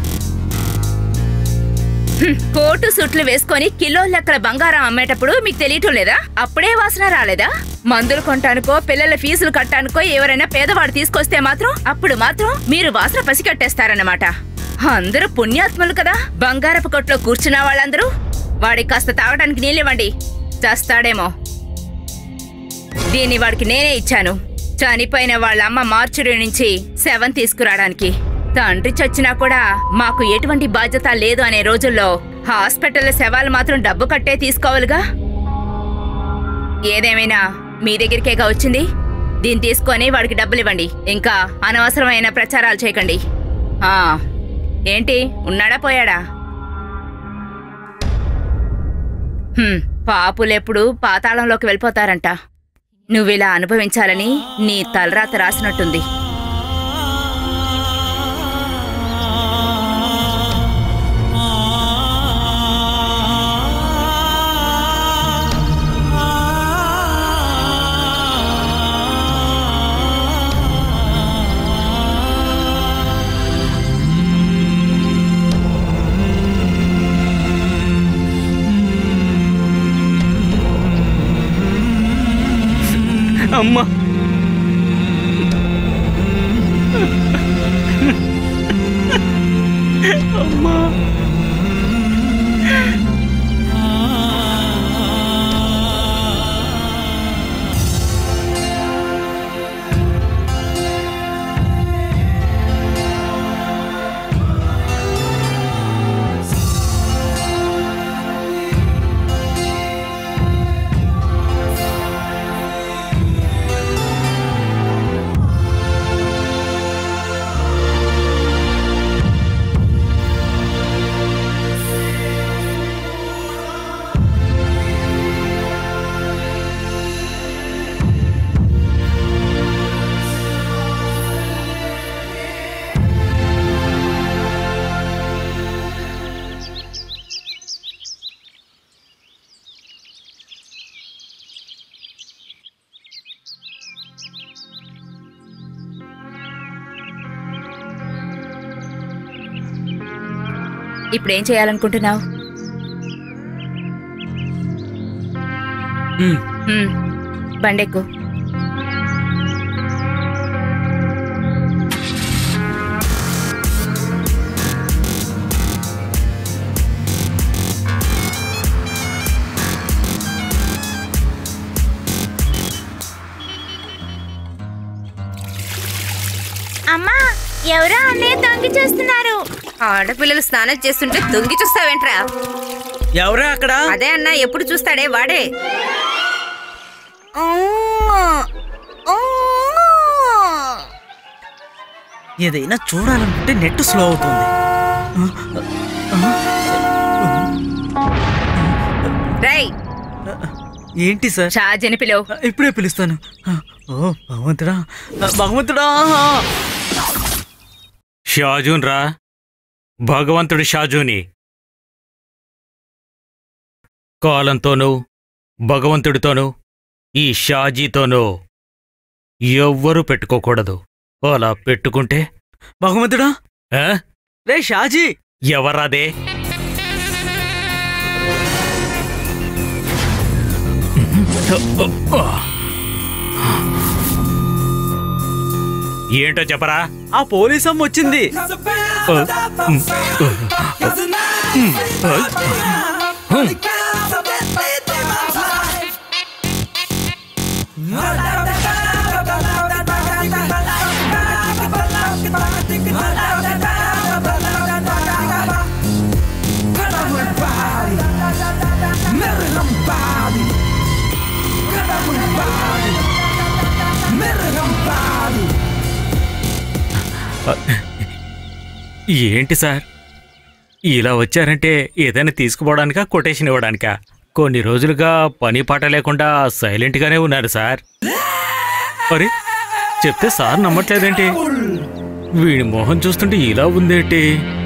హ్మ్, కోటు సుట్లు వేసుకొని కిలో లెక్కల బంగారం అమ్మేటప్పుడు మీకు తెలియటం లేదా అప్పుడే వాసన రాలేదా మందులు కొంటానుకో పిల్లల ఫీజులు కట్టానుకో ఎవరైనా పేదవాడు తీసుకొస్తే మాత్రం అప్పుడు మాత్రం మీరు వాసన పసిగట్టేస్తారన్నమాట అందరూ పుణ్యాత్ములు కదా బంగారపు కొట్లో కూర్చున్న వాళ్ళందరూ వాడికి కాస్త తాగడానికి నీళ్ళివ్వండి చేస్తాడేమో దీన్ని వాడికి నేనే ఇచ్చాను చనిపోయిన వాళ్ళ అమ్మ మార్చురి నుంచి శవం తీసుకురావడానికి తండ్రి చచ్చినా కూడా మాకు ఎటువంటి బాధ్యత లేదు అనే రోజుల్లో హాస్పిటల్ శవాలు మాత్రం డబ్బు కట్టే తీసుకోవాలిగా ఏదేమైనా మీ దగ్గరికేగా వచ్చింది దీన్ని తీసుకొని వాడికి డబ్బులు ఇవ్వండి ఇంకా అనవసరమైన ప్రచారాలు చేయకండి ఆ ఏంటి ఉన్నాడా పోయాడా హ్మ్, పాపులెప్పుడు పాతాళంలోకి వెళ్ళిపోతారంట నువ్విలా అనుభవించాలని నీ తలరాత రాసినట్టుంది
అమ్మ అమ్మా
ఇప్పుడేం చేయాలనుకుంటున్నావు
ఉమ్,
బండెక్కు
అమ్మా ఎవరో అన్నయ్య తొంగి చూస్తున్నారు
ఆడపిల్లలు స్నానం చేస్తుంటే తొంగి చూస్తావేంట్రా
ఎవరా అక్కడ
అదే అన్నా ఎప్పుడు చూస్తాడే వాడే
ఏదైనా చూడాలనుకుంటే నెట్ స్లో అవుతుంది
రై
ఏంటి సార్
షాజీని పిలువు
ఇప్పుడే పిలుస్తాను ఓ భగవంతుడా భగవంతుడా
షాజూన్ రా భగవంతుడి షాజూని కాలంతోనూ భగవంతుడితోనూ ఈ షాజీతోనూ ఎవ్వరూ పెట్టుకోకూడదు అలా పెట్టుకుంటే
భగవంతుడా
ఆ?
రే షాజీ
ఎవరాదే ఏంటో చెప్పరా
ఆ పోలీసమ్మ వచ్చింది
ఏంటి సార్ ఇలా వచ్చారంటే ఏదైనా తీసుకుపోవడానికా కొటేషన్ ఇవ్వడానికా కొన్ని రోజులుగా పని పాట లేకుండా సైలెంట్గానే ఉన్నారు సార్ మరి చెప్తే సార్ నమ్మట్లేదేంటి వీడి మొహం చూస్తుంటే ఇలా ఉందేంటి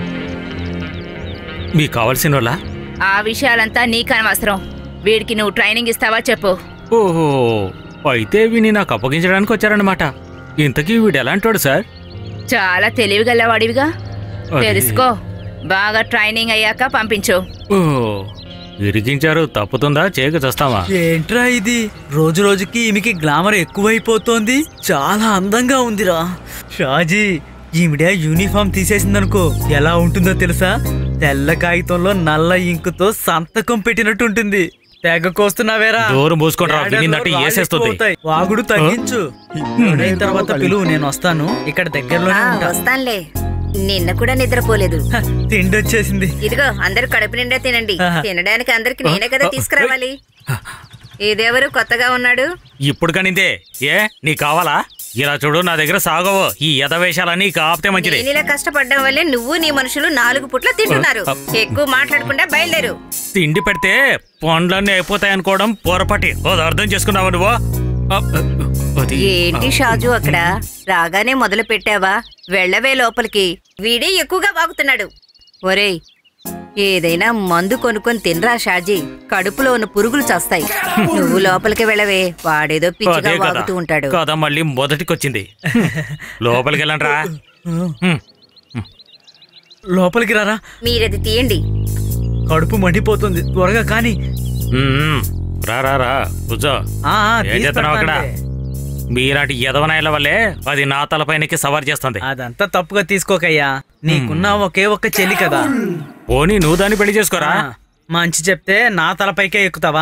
మీకు కావాల్సిన వాళ్ళ
ఆ విషయాలంతా నీకనవసరం వీడికి నువ్వు ట్రైనింగ్ ఇస్తావా చెప్పు
ఓహో అయితే వీని నాకు అప్పగించడానికి వచ్చారన్నమాట ఇంతకీ వీడు ఎలాంటోడు సార్
చాలా తెలివిగలవాడివిగా
అది-
తెలుసుకో బాగా ట్రైనింగ్ అయ్యాక పంపించు
ఓ ఇరికించారు తప్పుతుందా చేయక చస్తావా
ఏంట్రా ఇది రోజు రోజుకి ఈమెకి గ్లామర్ ఎక్కువైపోతోంది చాలా అందంగా ఉందిరా షాజీ ఈవిడ యూనిఫామ్ తీసేసిందనుకో ఎలా ఉంటుందో తెలుసా తెల్ల కాగితంలో నల్ల ఇంకుతో సంతకం పెట్టినట్టు ఉంటుంది తెగ కోస్తున్నావేరా
డోరు మూసుకొని వినిందంటే
రాళ్ళు
వేసేస్తుంది
ఎక్కువవుతాయి. వాగుడు తగ్గించు అయిన తర్వాత పిలువు నేను వస్తాను ఇక్కడ దగ్గరలోనే
ఆ,
ఉంటా
వస్తానులే నిన్న కూడా నిద్రపోలేదు
హ, తిండి వచ్చేసింది
ఇదిగో అందరు కడుపు నిండా తినండి తినడానికి అందరికి నేనే కదా తీసుకురావాలి ఇదెవరు కొత్తగా ఉన్నాడు
ఇప్పుడు కనిందే ఏ నీకు కావాలా ఇలా చూడు నా దగ్గర సాగవు ఈ యథవేషాలన్నీ కాపితే మంచిది
నేను ఇలా కష్టపడడం వల్లే నువ్వు నీ మనుషులు నాలుగు పుట్ల తింటున్నారు ఎక్కువ మాట్లాడకుండా బయలుదేరు
తిండి పెడితే పండ్లన్నీ అయిపోతాయి అనుకోవడం పొరపాటి అది అర్థం చేసుకున్నావా నువ్వు అ, అది
ఏంటి షాజు అక్కడ రాగానే మొదలు పెట్టావా వెళ్ళవే లోపలికి వీడే ఎక్కువగా వాగుతున్నాడు ఒరేయ్ ఏదైనా మందు కొనుక్కొని తినరా షాజీ కడుపులో ఉన్న పురుగులు చస్తాయి నువ్వు లోపలికి వెళ్ళవే వాడేదో పిచ్చిగా
అదే కదా
వాగుతూ ఉంటాడు
కదా మళ్ళీ మొదటికొచ్చింది లోపలికి వెళ్ళండ్రా హ్మ్.
లోపలికి రారా
మీరది తీయండి
కడుపు మండిపోతుంది త్వరగా కానీ
హ్మ్. రా రా రా కూర్చో
ఆ, ఆ,
ఏం
తీసి
చేస్తున్నావు అక్కడ
పెడతానులే.
మీలాంటి యదవనాయల వల్లే అది నా తలపైనకి సవార్ చేస్తుంది
అదంతా తప్పుగా తీసుకోకయ్యా నీకున్న ఒకే ఒక్క చెల్లి కదా
పోనీ నువ్వు దాన్ని పెళ్లి చేసుకోరా
ఆ, మంచి చెప్తే నా తలపైకే ఎక్కుతావా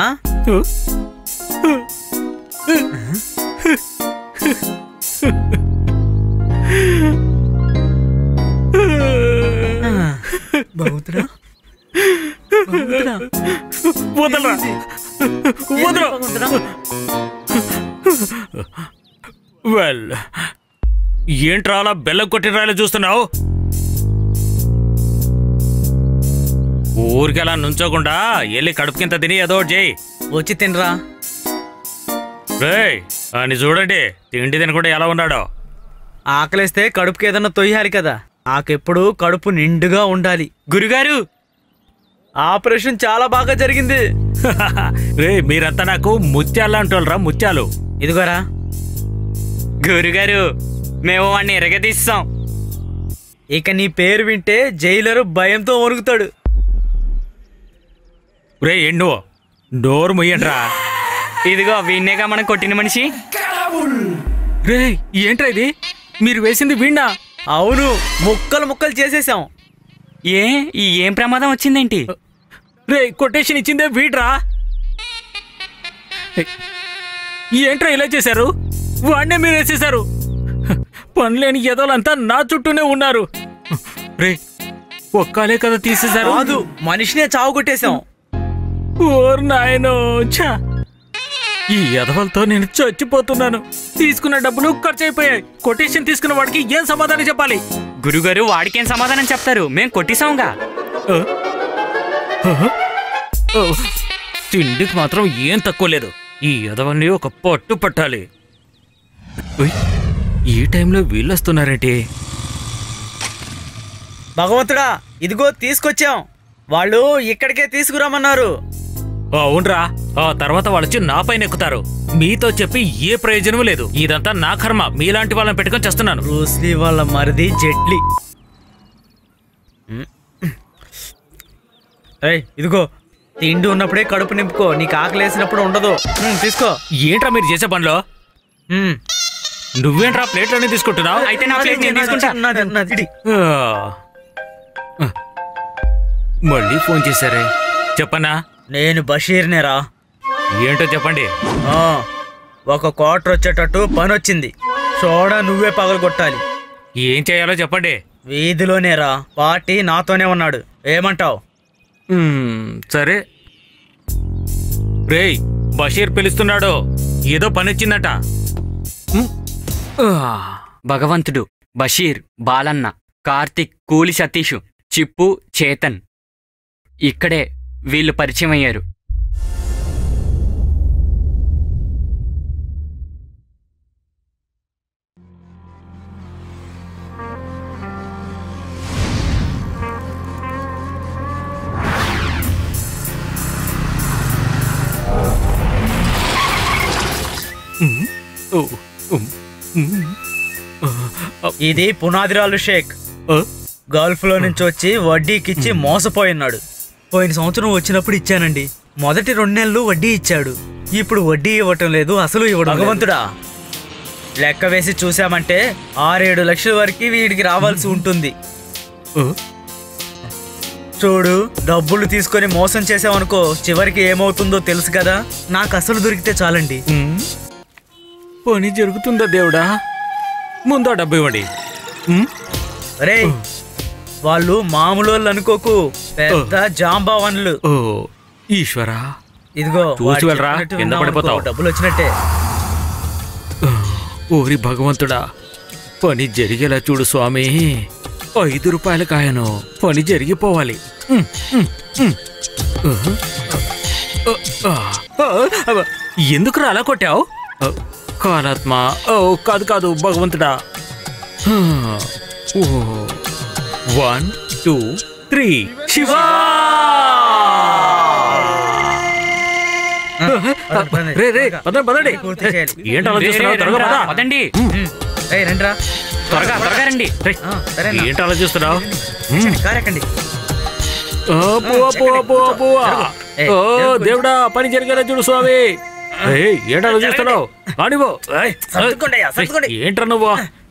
ఆ, బహుతురా బహుతురా
వదలరా వదలు
బహుతురా
వెల్ ఏంట్రా అలా బెల్లం కొట్టిన రాయలు చూస్తున్నావు ఊరికి అలా నుంచోకుండా వెళ్ళి కడుపు కింద తిని ఏదో ఒకటి చేయి
వచ్చి తినరా
రేయ్ అని చూడండి తిండి తినకుండా ఎలా ఉన్నాడో
ఆకలేస్తే కడుపుకి ఏదన్నా తొయ్యాలి కదా నాకెప్పుడు కడుపు నిండుగా ఉండాలి గురుగారు ఆపరేషన్ చాలా బాగా జరిగింది
రే మీరంతా నాకు ముత్యాలు అంటోళ్ళరా ముత్యాలు
ఇదిగోరా
గురుగారు మేము వాడిని ఎరగదీస్తాం
ఇక నీ పేరు వింటే జైలరు భయంతో వణుకుతాడు
రే ఎండు డోర్ ముయ్యండ్రా
ఇదిగో వీణ్ణేగా మనం కొట్టిన మనిషి
రే ఏంట్రా ఇది మీరు వేసింది వీణా
అవును ముక్కలు ముక్కలు చేసేసాం
ఏ ఈ ఏం ప్రమాదం వచ్చిందేంటి
రే కొటేషన్ ఇచ్చిందే వీడ్రా ఏంట్రా ఇలా చేశారు వాడినే మీరు వేసేశారు పనిలేని ఎదలంతా నా చుట్టూనే ఉన్నారు రే ఒక్కలే కదా తీసేశారు
కాదు మనిషినే చావు కొట్టేశాం
ఓర్ నాయనో ఛా ఈ ఎదవలతో నేను చచ్చిపోతున్నాను తీసుకున్న డబ్బులు ఖర్చు అయిపోయాయి కొటేషన్ తీసుకున్న వాడికి ఏం సమాధానం చెప్పాలి
గురుగారు వాడికేం సమాధానం చెప్తారు మేం కొట్టిసాంగా
ఆ? ఆ? ఓ, తిండికి మాత్రం ఏం తక్కువ లేదు ఈ ఎదవల్ని ఒక పట్టు పట్టాలి ఉయ్, ఈ టైంలో వీళ్ళు వస్తున్నారేంటి
భగవంతుడా ఇదిగో తీసుకొచ్చాం వాళ్ళు ఇక్కడికే తీసుకురామన్నారు
అవునరా ఆ తర్వాత వాళ్ళు వచ్చి నా పైన ఎక్కుతారు మీతో చెప్పి ఏ ప్రయోజనం లేదు ఇదంతా నా కర్మ మీలాంటి వాళ్ళని పెట్టుకొని చేస్తున్నాను
బ్రూస్లీ వాళ్ళ మరిది జెట్లీ ఏయ్ ఇదిగో తిండి ఉన్నప్పుడే కడుపు నింపుకో నీకు ఆకలి వేసినప్పుడు ఉండదు ఉమ్, తీసుకో
ఏంట్రా మీరు చేసే పనిలో
ఉమ్.
నువ్వేంట్రా ప్లేట్లన్నీ తీసుకుంటున్నావు
అయితే నా ప్లేట్ నేను తీసుకుంటా
నాది, నాది, ఇడి.
ఆ. ఆ. మళ్ళీ ఫోన్ చేశారే చెప్పనా
నేను బషీర్నేరా
ఏంటో చెప్పండి
ఆ, ఒక క్వార్టర్ వచ్చేటట్టు పని వచ్చింది సోడా నువ్వే పగలు కొట్టాలి
ఏం చేయాలో చెప్పండి
వీధిలోనేరా పార్టీ నాతోనే ఉన్నాడు ఏమంటావ్
మ్మ్, సరే రేయ్ బషీర్ పిలుస్తున్నాడు ఏదో పని వచ్చిందట మ్, ఆ.
భగవంతుడు బషీర్ బాలన్న కార్తిక్ కూలి సతీష్ చిప్పు చేతన్ ఇక్కడే వీళ్ళు పరిచయం అయ్యారు
ఓ, ఉమ్, ఉమ్.
ఇది పునాదిరాలు షేక్
ఆ?
గల్ఫ్ లో నుంచి వచ్చి వడ్డీకిచ్చి మోసపోయినాడు పోయిన సంవత్సరం వచ్చినప్పుడు ఇచ్చానండి మొదటి రెండు నెలలు వడ్డీ ఇచ్చాడు ఇప్పుడు వడ్డీ ఇవ్వటం లేదు అసలు ఇవ్వడం భగవంతుడా లెక్క వేసి చూసామంటే ఆరేడు లక్షల వరకు వీడికి రావాల్సి ఉంటుంది
ఆ?
చూడు డబ్బులు తీసుకొని మోసం చేసామనుకో చివరికి ఏమవుతుందో తెలుసు కదా నాకు అసలు దొరికితే చాలండి
మ్. పని జరుగుతుందా దేవుడా ముందు ఆ డబ్బు ఇవ్వండి మ్?
రే వాళ్ళు మామూలు వాళ్ళు అనుకోకు పెద్ద జాంబావన్లు
ఓ ఈశ్వరా
ఇదిగో
చూసి
వాడు
వెళ్ళరా,
చెప్పినట్టు
కింద
విన్నావనుకో,
పడిపోతావు.
డబ్బులు వచ్చినట్టే
ఓరి భగవంతుడా పని జరిగేలా చూడు స్వామి ఐదు రూపాయల కాయను పని జరిగిపోవాలి ఉమ్, ఉమ్, ఉమ్. ఉహు. ఆ, ఆ, ఆ, ఎందుకురా అలా కొట్టావు కాలాత్మ ఓ కాదు కాదు భగవంతుడా హా, ఓ వన్ టూ త్రీ శివా
పదండి, పదండి.
రే రే పదండి పదండి
పూర్తి చేయాలి.
ఏంటి అలా
రే, రే,
చూస్తున్నావు త్వరగా
రండిరా,
పద.
పదండి
ఉమ్. ఏయ్, రండిరా
త్వరగా త్వరగా రండి
రేయ్,
ఆ, సరేనా?
ఏంటి అలా చూస్తున్నావు
ఎక్కండి, కారు ఎక్కండి
అబ్బో, అబ్బో, అబ్బో, అబ్బో.
ఏయ్,
ఓ
జరుగు.
దేవుడా పని జరిగేలా చూడు స్వామి ఏయ్, ఏంటలా చూస్తున్నావు కానివ్వు ఏయ్,
సర్దుకోండి అయ్యా, సర్దుకోండి.
ఏయ్, ఏంట్రా నువ్వు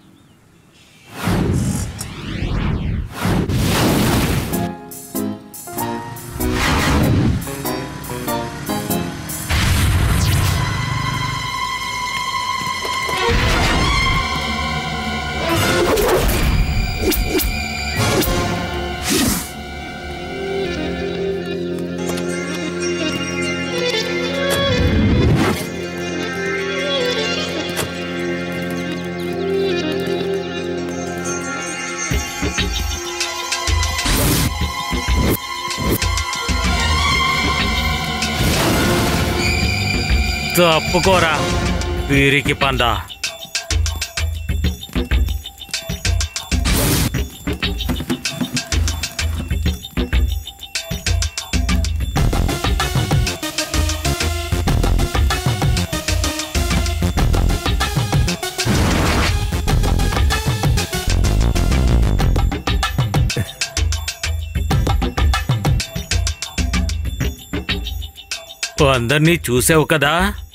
తప్పుకోరా వీరికి పందా అందరినీ చూసావు కదా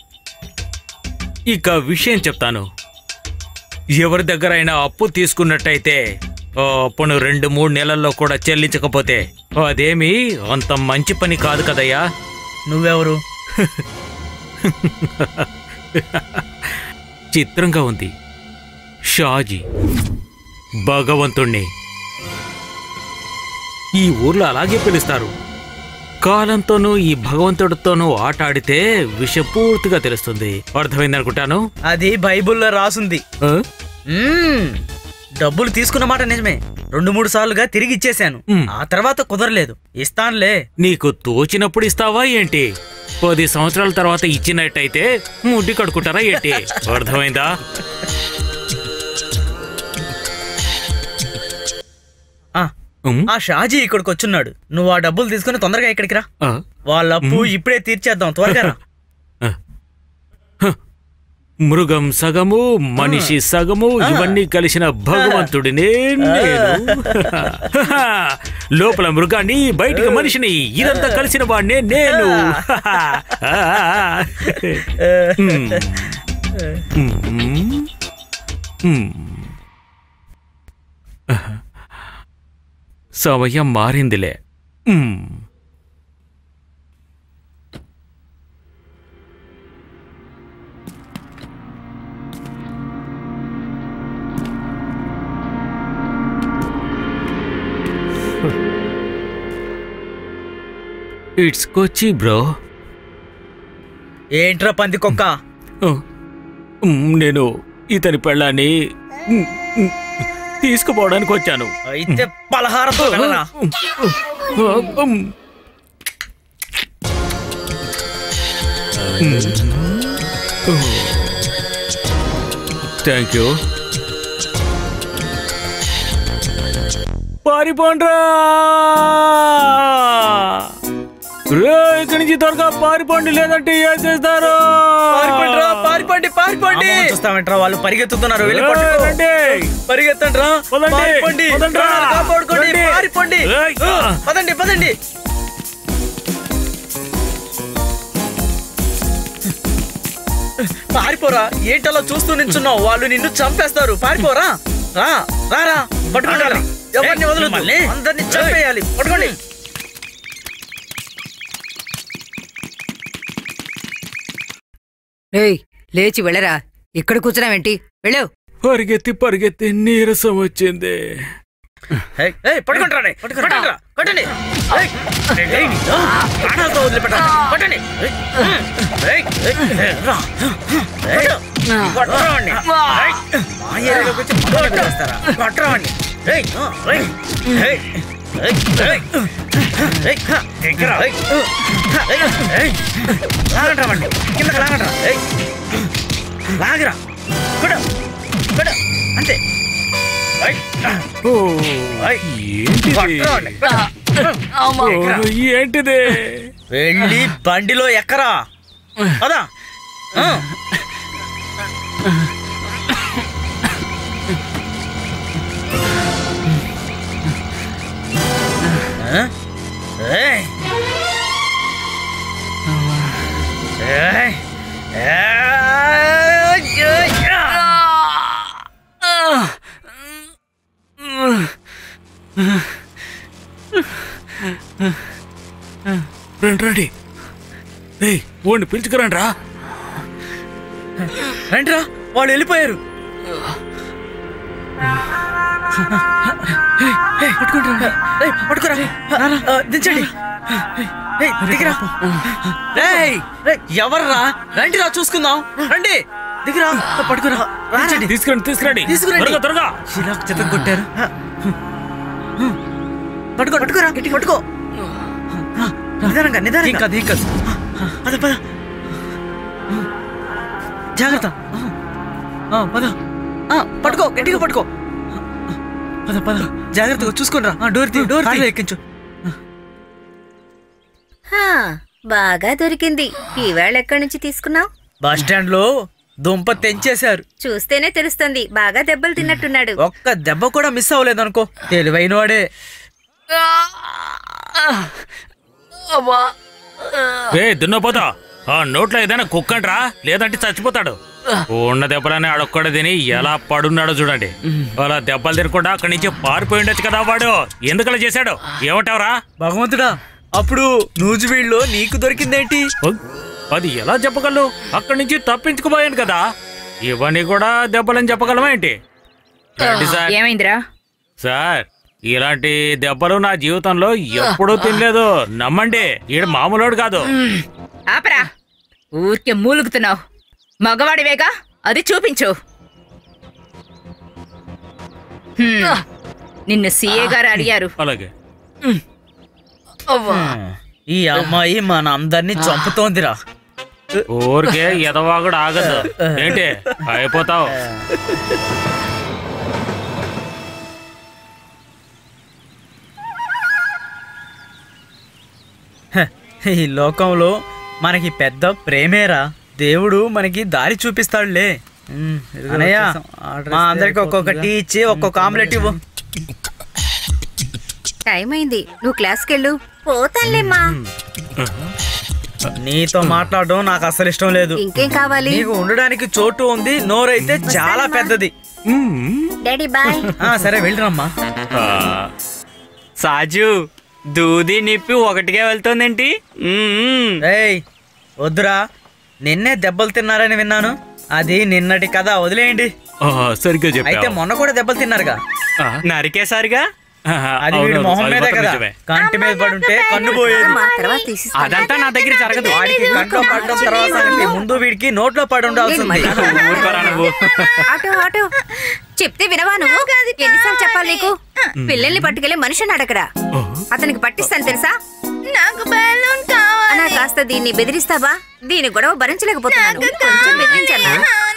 ఇక విషయం చెప్తాను ఎవరి దగ్గర అయినా అప్పు తీసుకున్నట్టయితే ఆ అప్పును రెండు మూడు నెలల్లో కూడా చెల్లించకపోతే అదేమి అంత మంచి పని కాదు కదయ్యా
నువ్వెవరు
చిత్రంగా ఉంది షాజీ భగవంతుణ్ణి ఈ ఊర్లో అలాగే పిలుస్తారు కాలంతోనూ ఈ భగవంతుడితోనూ ఆట ఆడితే విషయం పూర్తిగా తెలుస్తుంది అర్థమైందనుకుంటాను
అది బైబిల్లో రాసుంది
ఆ?
మ్మ్. డబ్బులు తీసుకున్న మాట నిజమే రెండు మూడు సార్లుగా తిరిగి ఇచ్చేశాను
మ్.
ఆ తర్వాత కుదరలేదు ఇస్తానులే
నీకు తోచినప్పుడు ఇస్తావా ఏంటి పది సంవత్సరాల తర్వాత ఇచ్చినట్టయితే ముడ్డి కడుకుంటారా ఏంటి అర్థమైందా
ఆ,
ఉమ్,
ఆ షాజీ ఇక్కడికి వచ్చున్నాడు నువ్వు ఆ డబ్బులు తీసుకుని తొందరగా ఇక్కడికి రా
ఆ,
వాళ్ళ అప్పు ఇప్పుడే తీర్చేద్దాం త్వరగా రా
మృగం సగము మనిషి సగము ఇవన్నీ కలిసిన భగవంతుడినే నేను లోపల మృగాన్ని బయటికి మనిషిని ఇదంతా కలిసిన వాడినే నేను ఉమ్. ఉమ్. ఉమ్. సమయం మారిందిలే ఉమ్. ఇట్స్ కొచ్చి బ్రో
ఏంట్రా పంది కుక్క
నేను ఇతని పెళ్ళాన్ని ఉమ్, ఉమ్, తీసుకుపోవడానికి వచ్చాను
అయితే పలహారంతో వెళ్ళరా
ఉమ్. థ్యాంక్ యూ పారిపోండ్రా రే ఇక్కడి నుంచి త్వరగా పారిపోండి లేదంటే ఏం చేస్తారు
పారిపోండిరా, పారిపోండి పారిపోండి చూస్తామంటారా వాళ్ళు పరిగెత్తుతున్నారు వెళ్ళి పట్టుకో.
రండి.
పరిగెత్తండి రా
పదండి,
పారిపోండి
పదండి రా.
ప్రాణాలు కాపాడుకోండి
రండి.
పారిపోండి
ఏయ్.
ఆ, పదండి పదండి పారిపోరా ఏంటలా చూస్తూ నించున్నావు వాళ్ళు నిన్ను చంపేస్తారు పారిపోరా రా రా రా పట్టుకుంటారు ఎవరిని వదలొద్దు అందరిని చంపేయాలి పట్టుకోండి
ఏయ్ లేచి వెళ్ళరా ఇక్కడ కూర్చున్నావేంటి వెళ్ళావు
పరిగెత్తి పరిగెత్తి నీరసం వచ్చింది
ఏయ్, ఏయ్, పట్టుకోండి రా, పట్టుకోండి రా, కొట్టండి ఏయ్, ఏయ్, ఆ, ప్రాణాలతో వదిలిపెట్టండి కొట్టండి ఏయ్, ఏయ్, ఏయ్, రా, ఏయ్, కొట్టరావండి. ఏయ్, మా ఏరియాలోకి వచ్చి మమ్మల్ని పిలుస్తారా? కొట్టరావండి. ఏయ్, ఏయ్, ఏయ్, ఏయ్, ఏయ్, ఏయ్, హ, ఎక్కరా, ఏయ్, ఏయ్, ఏయ్, లాగండి రావండి. కిందకి లాగండి రా. ఏయ్, లాగరా కొడు కొడు అంతే ఏయ్,
ఓ,
ఏయ్.
ఏంటిది
పట్టుకోండి.
ఓ, ఏంటిది
వెళ్ళి బండిలో ఎక్కరా పదా ఆ. ఆ? ఏయ్. ఏయ్. ఏయ్. ఏయ్.
రండి రండి ఏయ్ ఓడిని పిలుచుకురండి రా
రండిరా వాళ్ళు వెళ్ళిపోయారు ఏయ్, ఏయ్, పట్టుకుంటురా. ఏయ్, పట్టుకురా ఆ, దించండి ఏయ్, దిగిరా ఏయ్, ఏయ్, ఎవర్రా రండిరా చూసుకుందాం రండి దిగిరా పట్టుకురా దించండి
తీసుకురండి తీసుకురండి
తీసుకురండి.
త్వరగా త్వరగా
ఇలా చెత్త కొట్టారు పట్టుకో పట్టుకోరా గట్టిగా పట్టుకో నిదానంగా నిదానంగా కాదు ఏం కాదు పద పద జాగ్రత్త ఆ, పద ఆ, పట్టుకో గట్టిగా పట్టుకో పద పద జాగ్రత్తగా చూసుకోండి రా డోర్ తీ డోర్ తీ ఎక్కించు
హా, బాగా దొరికింది ఈవేళ ఎక్కడి నుంచి తీసుకున్నావు
బస్ స్టాండ్ లో దుంప తెంచేశారు
చూస్తేనే తెలుస్తుంది బాగా దెబ్బలు తిన్నట్టున్నాడు
ఒక్క దెబ్బ కూడా మిస్ అవ్వలేదు అనుకో తెలివైన వాడే
ఏ దున్నపోతా ఆ నోట్లో ఏదైనా కుక్కండ్రా లేదంటే చచ్చిపోతాడు ఉన్న దెబ్బలనే ఆడొక్కడ తిని ఎలా పడున్నాడో చూడండి అలా దెబ్బలు తినకుండా అక్కడి నుంచి పారిపోయి ఉండొచ్చు కదా వాడు ఎందుకలా చేశాడు ఏమంటావురా
భగవంతుడా అప్పుడు నూజివీడులో నీకు దొరికిందేంటి
ఉగ్, అది ఎలా చెప్పగలవు అక్కడి నుంచి తప్పించుకుపోయాను కదా ఇవన్నీ కూడా దెబ్బలని చెప్పగలమా ఏంటి రండి సార్
ఏమైందిరా
సార్ ఇలాంటి దెబ్బలు నా జీవితంలో ఎప్పుడూ తినలేదు నమ్మండి ఈడ మామూలోడు కాదు
ఆపరా ఊరికే మూలుగుతున్నావు మగవాడివేగా అది చూపించు హ్మ్. నిన్ను సీఏ గారు అడిగారు
అలాగే
ఈ అమ్మాయి మన అందరినీ చంపుతోందిరా
ఊరికే ఎదవాగుడు ఆగదు ఏంటి అయిపోతావు
హ, ఈ లోకంలో మనకి పెద్ద ప్రేమేరా దేవుడు మనకి దారి చూపిస్తాడులే ఉమ్, అన్నయ్య మా అందరికి ఒక్కొక్క టీ ఇచ్చి ఒక్కొక్క ఆమ్లెట్ ఇవ్వు
టైం అయింది నువ్వు క్లాస్కి వెళ్ళు పోతానులేమ్మా
నీతో మాట్లాడడం నాకు అసలు ఇష్టం లేదు
ఇంకేం కావాలి
నీకు ఉండడానికి చోటు ఉంది నోరైతే చాలా పెద్దది
డాడీ బాయ్
ఆ సరే వెళ్ళిరమ్మా
ఆ,
సాజు దూది నిప్పి ఒకటిగా వెళ్తోందేంటి మ్మ్.
ఏయ్ వద్దురా నిన్నే దెబ్బలు తిన్నారని విన్నాను అది నిన్నటి కథ వదిలేయండి
ఆ, సరిగ్గా
అయితే
చెప్పావు
మొన్న కూడా దెబ్బలు తిన్నారుగా
ఆ,
నరికేసారిగా
ఆహా,
అది వీడి
అవునవును,
మొహం
అది
మీదే
మాత్రం
కదా
నిజమే.
కంటి మీద పడి ఉంటే కన్ను పోయేది
మా తర్వాత తీసిస్తాను
అదంతా నా దగ్గర జరగదు
వాడికి కంట్లో పడడం తర్వాత సంగతి ముందు వీడికి నోట్లో పడి ఉండాల్సింది
ఊరుకోరా నువ్వు
ఆటో ఆటో చెప్తే వినవా నువ్వు ఎన్నిసార్లు చెప్పాలి నీకు పిల్లల్ని పట్టుకెళ్ళి మనిషిని అడగరా అతనికి పట్టిస్తాను తెలుసా
నాకు బెలూన్ కావాలి
అన్నా కాస్త దీన్ని బెదిరిస్తావా దీని గొడవ భరించలేకపోతున్నాను కొంచెం బెదిరించన్నా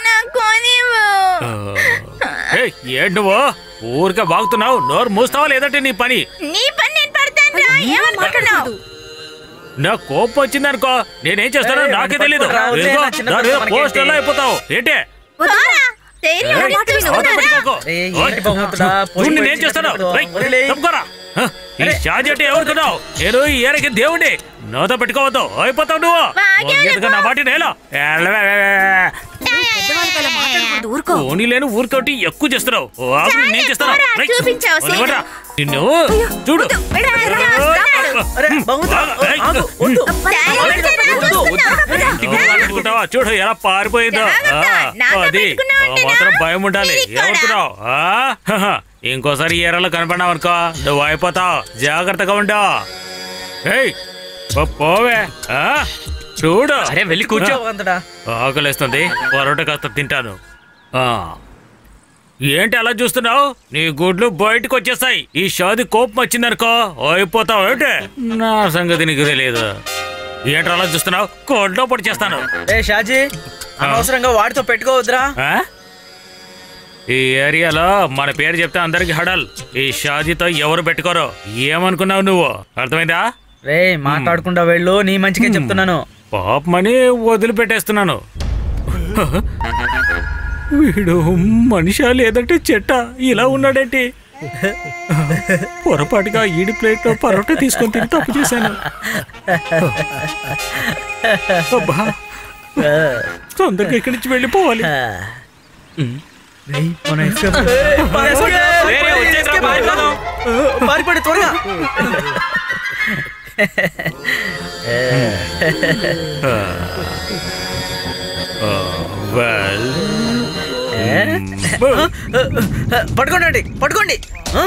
ఆ, ఏయ్, ఏంటి నువ్వు ఊరికే బాగుతున్నావు నోరు మూస్తావా లేదంటే నీ పని
నీ పని నేను పడతాను ఏమనుకుంటున్నావు
నా కోపం వచ్చిందనుకో నేనేం చేస్తానో
ఏయ్,
నాకే
వాడిని
తెలీదు
పట్టుకోరా, వదిలేయ్,
ఇదిగో,
నా చిన్న
దాని
పిల్ల
మీద
మనకేంటి?
పోస్టర్లో అయిపోతావు ఏంటి
ధైర్యం
ఏయ్,
మాట విను.
అవతల పట్టుకోకు.
ఏయ్,
ఓయ్,
ఏంటి బాగుంటుందా?
చూడు నేనేం చేస్తాను రేయ్,
వదిలేయ్.
తప్పుకోరా. హ, ఈ షాజీ అంటే ఎవరుకున్నావు నేను ఈ ఏరకి దేవుడి నాతో పెట్టుకోవద్దు అయిపోతావు నువ్వు గీతగా నా మాట నేల
పెద్దవాళ్ళ వల్ల మాట్లాడకూడదు ఊరుకో
ఓనీ లేని ఊరికోటి ఎక్కువ చేస్తున్నావు ఓ, ఆపు, నేను చేస్తాను
పోరా,
రేయ్,
చూపించావు,
వదిలిపెట్టరా. నిన్ను చూడు
వెళ్ళరా, వెళ్ళరా, రాపాడు.
అరే బాగుందా
ఏయ్,
ఆగు, వద్దు.
వద్దు, వద్దు.
ఇంటికి పెట్టుకుంటావా చూడు ఎలా పారిపోయిందో ఆ,
నాతో
అది
పెట్టుకున్నావు
ఆ
అంటే
మాత్రం
నా?
భయం ఉండాలి
ఇది కూడా.
ఏమనుకున్నావు ఆ? హహ. ఇంకోసారి ఈ ఏరాలో కనపడినావు అనుకో నువ్వు అయిపోతావు జాగ్రత్తగా ఉండవు ఏయ్ ఓ పోవే ఆ? చూడు
అరే వెళ్ళి కూర్చో
భగవంతుడా.
ఆకలిస్తుంది పరోటా కాస్త తింటాను ఆ. ఏంటి అలా చూస్తున్నావు నీ గుడ్లు బయటకు వచ్చేస్తాయి ఈ షాది కోపం వచ్చిందనుకో అయిపోతావు ఏంటి నా సంగతి నీకు తెలియదు ఏంటి అలా చూస్తున్నావు కోడ్లో పొడి చేస్తాను
ఏ షాజీ అనవసరంగా వాడితో పెట్టుకోవద్దురా
ఆ? ఈ ఏరియాలో మన పేరు చెప్తే అందరికి హడల్ ఈ షాజీతో ఎవరు పెట్టుకోరు ఏమనుకున్నావు నువ్వు అర్థమైందా
రే మాట్లాడకుండా వెళ్ళు నీ మంచిగా చెప్తున్నాను
పాపమని వదిలిపెట్టేస్తున్నాను వీడు మనిషా లేదంటే చెట్ట ఇలా ఉన్నాడేంటి పొరపాటుగా ఈడి ప్లేట్లో పరోటా తీసుకొని తిని తప్పు చేశాను అబ్బా తొందరగా ఇక్కడి నుంచి వెళ్ళిపోవాలి
వేరే వచ్చేసిరా, పారిపోదాం.
పారిపడి త్వరగా
వెల్
పట్టుకోండి పట్టుకోండి ఆ.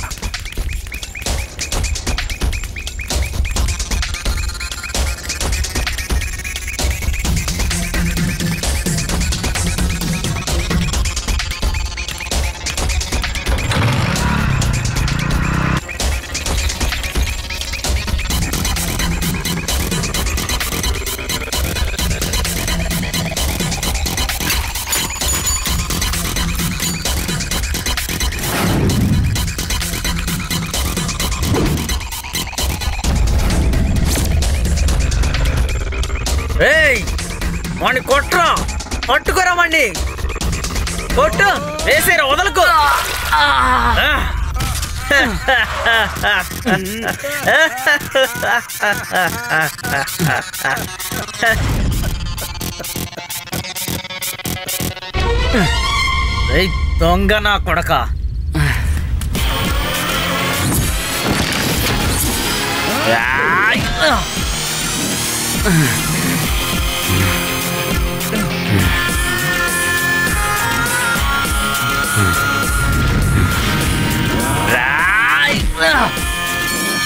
ఏయ్ వాణ్ణి కొట్రా పట్టుకోరా వాణ్ణి కొట్టు వేసేరా వదలకు ఏయ్, దొంగ నా కొడక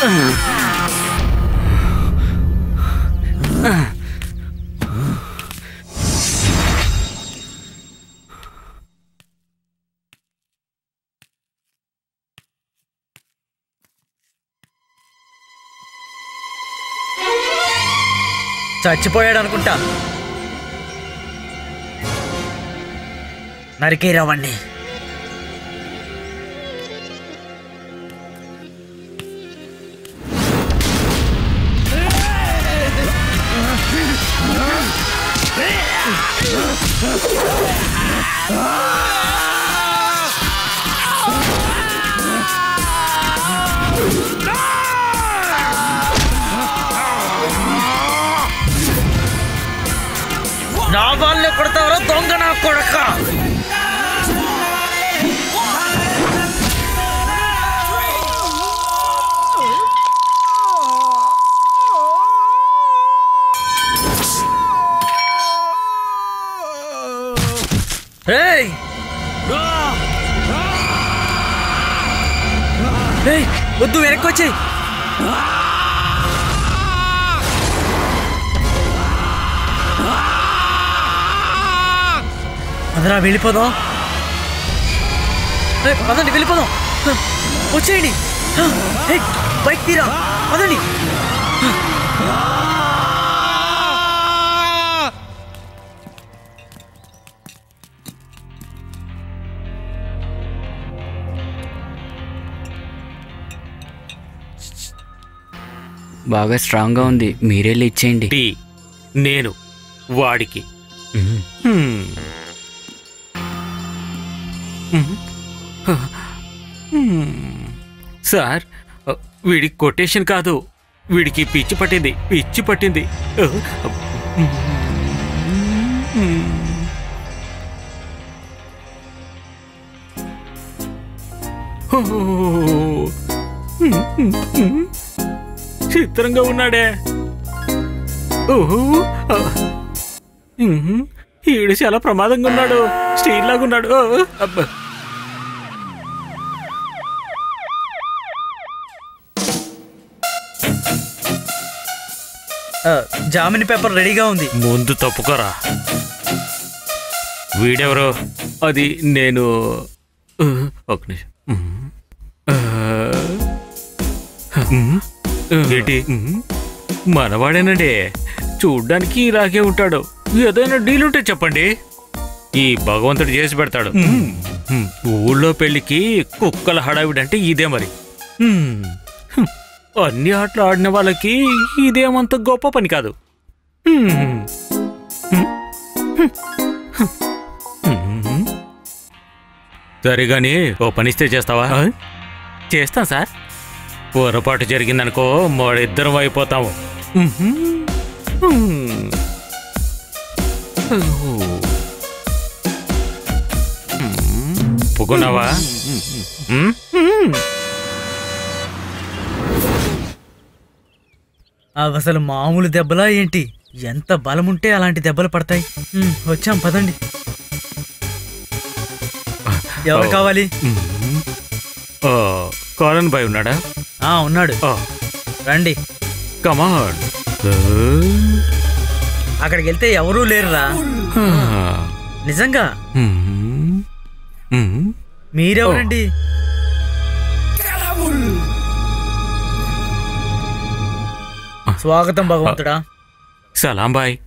చచ్చిపోయాడు అనుకుంటా నరికేరావండి నా వాళ్ళని కొడతావరా దొంగ నా కొడక ఏయ్ ఏయ్ వద్దు వెనక్కి వచ్చేయ్ అదరా వెళ్ళిపోదాం ఏయ్, పదండి వెళ్ళిపోదాం వచ్చేయండి ఏయ్, బైక్ తీరా పదండి
బాగా స్ట్రాంగ్గా ఉంది మీరెళ్ళి ఇచ్చేయండి
టీ నేను వాడికి
మ్మ్.
హ్మ్. హ్మ్. హ్మ్. సార్ వీడికి కొటేషన్ కాదు వీడికి పిచ్చి పట్టింది పిచ్చి పట్టింది చిత్రంగా ఉన్నాడే ఓహో ఆ. ఉహు, ఈడు చాలా ప్రమాదంగా ఉన్నాడు స్టీల్ లాగా ఉన్నాడు ఓ, అబ్బా.
ఆ, జామిని పేపర్ రెడీగా ఉంది
ముందు తప్పుకోరా వీడెవరో అది నేను ఆ, ఒక నిమిషం ఉమ్. ఆ, ఉమ్. ఏంటి ఉమ్. మనవాడేనండి చూడ్డానికి ఇలాగే ఉంటాడు ఏదైనా డీల్ ఉంటే చెప్పండి ఈ భగవంతుడు చేసి పెడతాడు ఉమ్. ఊళ్ళో పెళ్లికి కుక్కల హడావిడంటే ఇదే మరి ఉమ్. హ్మ్. అన్ని ఆటలు ఆడిన వాళ్ళకి ఇదేమంత గొప్ప పని కాదు ఉమ్. ఉమ్. ఉమ్. సరే గాని ఓ పనిస్తే చేస్తావా చేస్తాం సార్ పొరపాటు జరిగిందనుకో మరిద్దరం అయిపోతాము ఉహుం. ఉమ్. ఓ. ఉమ్. ఒప్పుకున్నావా ఉమ్? ఉమ్.
అవి అసలు మామూలు దెబ్బలా ఏంటి ఎంత బలం ఉంటే అలాంటి దెబ్బలు పడతాయి ఉమ్, వచ్చాం పదండి ఎవరు కావాలి
ఉమ్. ఓ, కాలన్ బాయ్ ఉన్నాడా
ఆ ఉన్నాడు
ఓ
రండి
కమాన్
అక్కడికి వెళ్తే ఎవరూ లేరురా నిజంగా మీరెవరండి స్వాగతం భగవంతుడా
సలాం బాయ్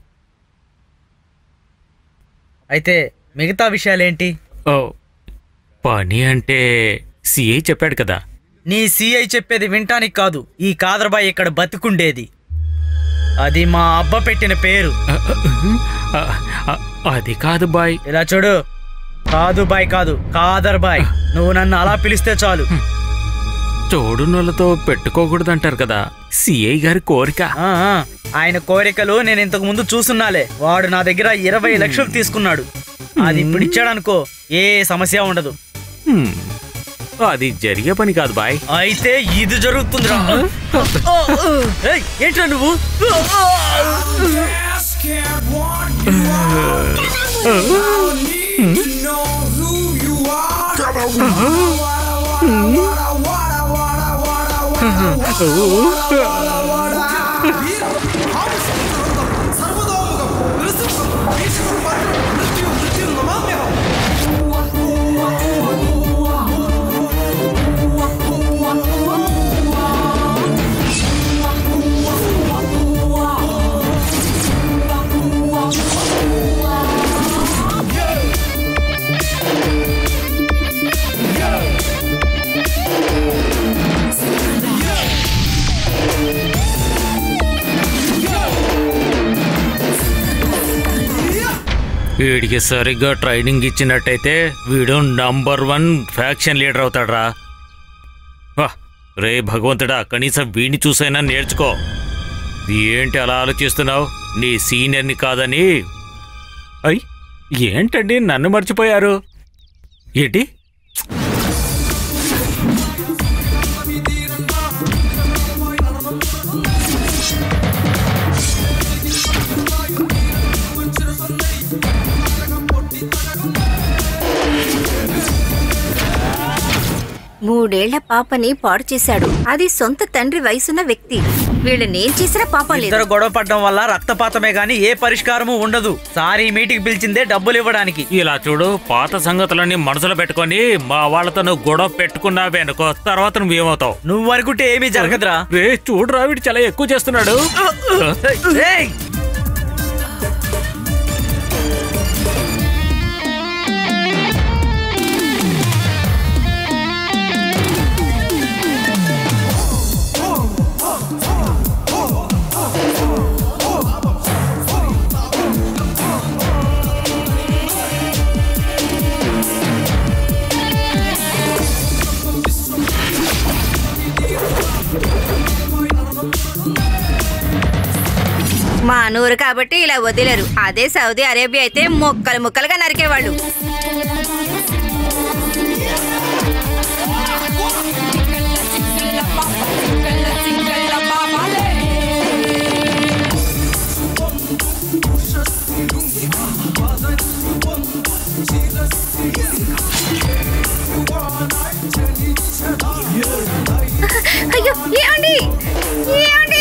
అయితే మిగతా విషయాలేంటి
ఓ పని అంటే సిఐ చెప్పాడు కదా
నీ సిఐ చెప్పేది వింటానికి కాదు ఈ కాదర్బాయ్ ఇక్కడ బతుకుండేది అది మా అబ్బ పెట్టిన పేరు
ఆ, ఆ, అది కాదు బాయ్
ఇలా చూడు కాదు బాయ్ కాదు కాదర్ బాయ్ నువ్వు నన్ను అలా పిలిస్తే చాలు
తోడునోళ్ళతో పెట్టుకోకూడదంటారు కదా సిఐ గారి కోరిక
ఆ, ఆ, ఆయన కోరికలు నేను ఇంతకు ముందు చూసున్నాలే వాడు నా దగ్గర ఇరవై లక్షలు తీసుకున్నాడు అది ఇప్పుడు ఇచ్చాడనుకో ఏ సమస్య ఉండదు
హ్మ్. అది జరిగే పని కాదు బాయ్
అయితే ఇది జరుగుతుందిరా ఏయ్, ఏంట్రా నువ్వు
Scared one, you are. I need to know who you are. Wada, wada, wada, wada, wada, wada, wada,
వీడికి సరిగ్గా ట్రైనింగ్ ఇచ్చినట్టయితే వీడు నంబర్ వన్ ఫ్యాక్షన్ లీడర్ అవుతాడ్రా వా రే భగవంతుడా కనీసం వీడిని చూసైనా నేర్చుకో ఏంటి అలా ఆలోచిస్తున్నావు నీ సీనియర్ని కాదని అయ్ ఏంటండి నన్ను మర్చిపోయారు ఏంటి
మూడేళ్ల పాపని పాడు చేశాడు అది సొంత తండ్రి వయసున్న వ్యక్తి వీళ్ళనేం చేసినా పాపం లేదు
ఇద్దరు గొడవ పడడం వల్ల రక్తపాతమే గాని ఏ పరిష్కారము ఉండదు సారీ మీటింగ్ పిలిచిందే డబ్బులు ఇవ్వడానికి
ఇలా చూడు పాత సంగతులన్నీ మనసులో పెట్టుకొని మా వాళ్ళతో నువ్వు గొడవ పెట్టుకున్నావే అనుకో తర్వాత నువ్వేమవుతావు
నువ్వు అనుకుంటే ఏమీ జరగదురా
రే చూడురా వీడు చాలా ఎక్కువ చేస్తున్నాడు
ఏయ్!
మా నూరు కాబట్టి ఇలా వదిలేరు అదే సౌదీ అరేబియా అయితే ముక్కలు ముక్కలుగా నరికేవాళ్ళు అయ్యో ఏమండి ఏమండి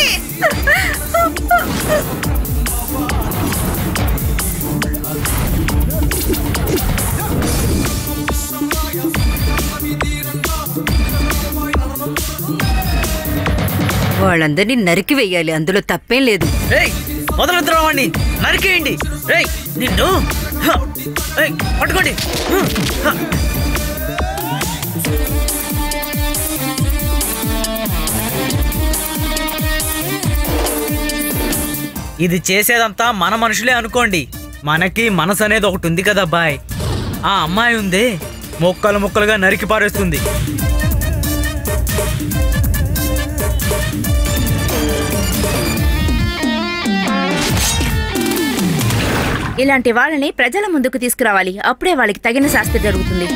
వాళ్ళందరినీ నరికి వెయ్యాలి అందులో తప్పేం లేదు
ఏయ్ మొదలెత్తరా వాడిని నరికేయండి ఏయ్ నిన్ను హ! ఏయ్ పట్టుకోండి హ! హ! ఇది చేసేదంతా మన మనుషులే అనుకోండి మనకి మనసు అనేది ఒకటి ఉంది కదా అబ్బాయ్ ఆ అమ్మాయి ఉందే మొక్కలు మొక్కలుగా నరికి పారేస్తుంది
ఇలాంటి వాళ్ళని ప్రజల ముందుకు తీసుకురావాలి అప్పుడే వాళ్ళకి తగిన శాస్తి జరుగుతుంది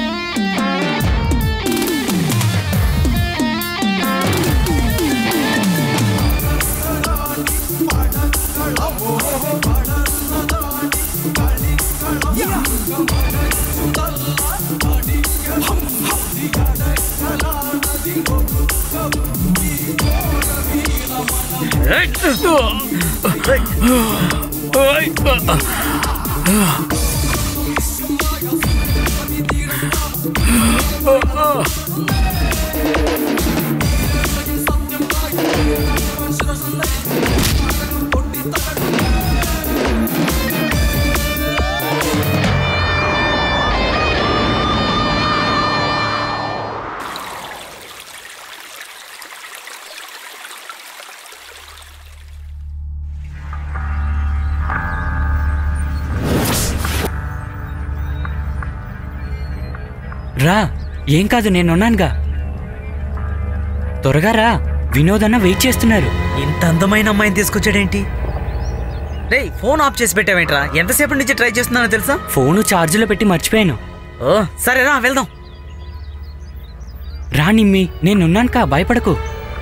రా ఏం కాదు నేనున్నానుగా త్వరగా రా వినోద్ అన్న వెయిట్ చేస్తున్నారు
ఇంత అందమైన అమ్మాయిని తీసుకొచ్చాడేంటి రేయ్ ఫోన్ ఆఫ్ చేసి పెట్టావేంట్రా ఎంతసేపటి నుంచి ట్రై చేస్తున్నానో తెలుసా
ఫోను ఛార్జీలో పెట్టి మర్చిపోయాను
ఓ సరే రా వెళ్దాం
రా నిమ్మి నేనున్నాను కా భయపడకు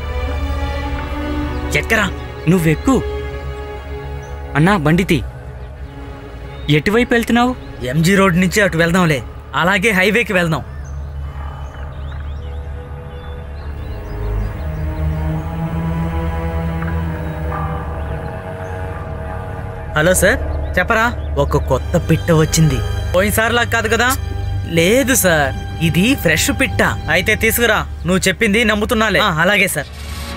ఎక్కరా
నువ్వెక్కు అన్నా బండితి ఎటువైపు వెళ్తున్నావు
ఎంజీ రోడ్ నుంచి అటు వెళ్దాంలే అలాగే హైవేకి వెళ్దాం హలో సార్ చెప్పరా ఒక కొత్త పిట్ట వచ్చింది పోయినసారిలా కాదు కదా లేదు సార్ ఇది ఫ్రెష్ పిట్ట అయితే తీసుకురా నువ్వు చెప్పింది నమ్ముతున్నాలే ఆ, అలాగే సార్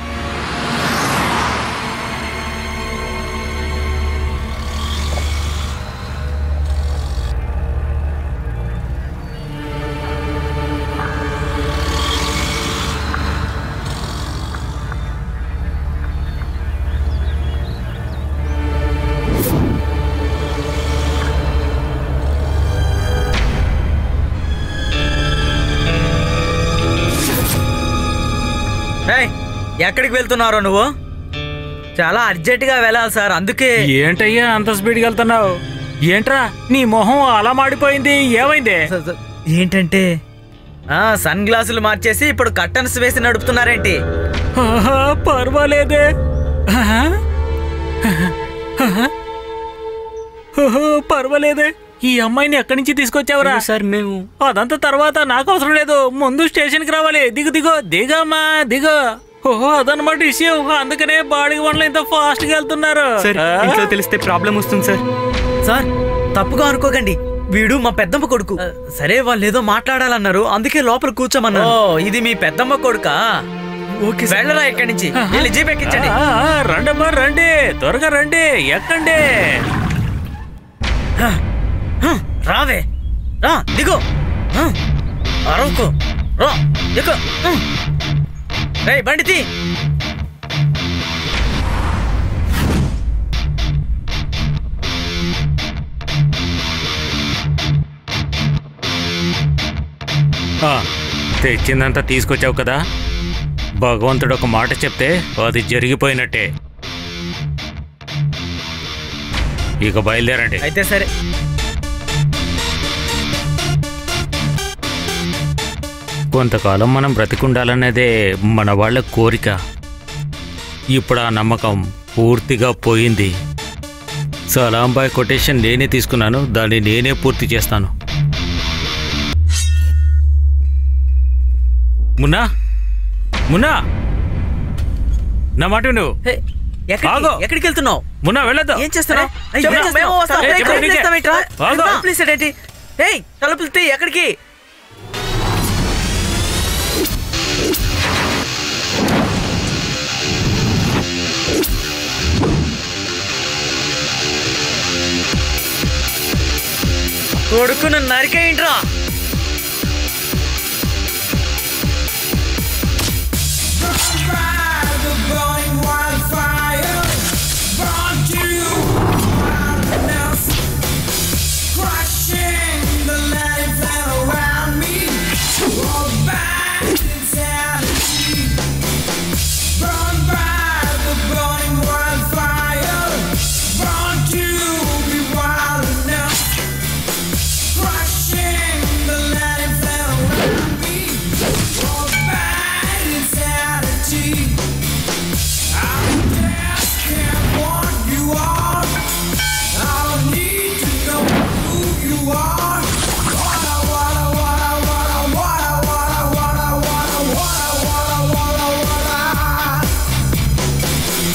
ఏయ్, ఎక్కడికి వెళ్తున్నారో నువ్వు చాలా అర్జెంటుగా వెళ్ళాలి సార్ అందుకే
ఏంటయ్యా అంత స్పీడ్కి వెళ్తున్నావు ఏంట్రా నీ మొహం అలా మాడిపోయింది ఏమైంది
స- స- ఏంటంటే ఆ సన్ గ్లాసులు మార్చేసి ఇప్పుడు కట్టన్స్ వేసి నడుపుతున్నారేంటి
ఆహా, పర్వాలేదే ఆహా. ఆహా. ఓహో, పర్వాలేదే ఈ అమ్మాయిని ఎక్కడి నుంచి తీసుకొచ్చావురా
సార్ మేము
అదంతా తర్వాత నాకు అవసరం లేదు ముందు స్టేషన్కి రావాలి దిగు దిగు దిగమ్మా దిగు ఓహో అదనమాట విషయం అందుకనే బాడీ వంటలు ఇంత ఫాస్ట్ గా వెళ్తున్నారు
సార్
ఆ?
ఇంట్లో తెలిస్తే ప్రాబ్లం వస్తుంది సార్
సార్ తప్పుగా అనుకోకండి వీడు మా పెద్దమ్మ కొడుకు ఆ, సరే వాళ్ళు ఏదో మాట్లాడాలన్నారు అందుకే లోపల కూర్చోమన్నారు ఓ ఇది మీ పెద్దమ్మ కొడుకా ఓకే వెళ్ళరా ఇక్కడి నుంచి వెళ్ళి జీప్ ఎక్కించండి
ఆ, ఆ, రండమ్మా రండి త్వరగా రండి ఎక్కండి
హ, హ, రావే రా దిగు హ, అరవకు రా దిగు హ. రేయ్ బండి తీ
ఆ, తెచ్చిందంతా తీసుకొచ్చావు కదా భగవంతుడు ఒక మాట చెప్తే అది జరిగిపోయినట్టే ఇక బయలుదేరండి
అయితే సరే
కొంతకాలం మనం బ్రతికుండాలన్నదే మన వాళ్ళ కోరిక ఇప్పుడు ఆ నమ్మకం పూర్తిగా పోయింది సలాంబాయ్ కొటేషన్ నేనే తీసుకున్నాను దాన్ని నేనే పూర్తి చేస్తాను మున్నా మున్నా నా మాట నువ్వు
హే, ఎక్కడికి
ఆగు.
ఎక్కడికి వెళ్తున్నావు
మున్నా వెళ్ళదు
ఏం చేస్తున్నావు
ఏయ్,
చెప్పు,
చెప్పు,
మేము వస్తాం.
ఏయ్,
ఏయ్,
చెప్పు,
తలుపులు
నీకే.
తీస్తావేంట్రా?
ఆగు.
తలుపులు తీసాడేంటి? ఏయ్ తలుపులు తీ ఎక్కడికి కొడుకును నరికేయంట్రా
the burning wildfire brought you wildness, crushing the life that around me. All by insanity, burned by the burning wildfire, brought you be wild enough, crushing the life that around me. All by insanity. I just can't want you are. I don't need to know who you are. Wanna, wanna, wanna, wanna, wanna, wanna, wanna, wanna, wanna, wanna, wanna, wanna.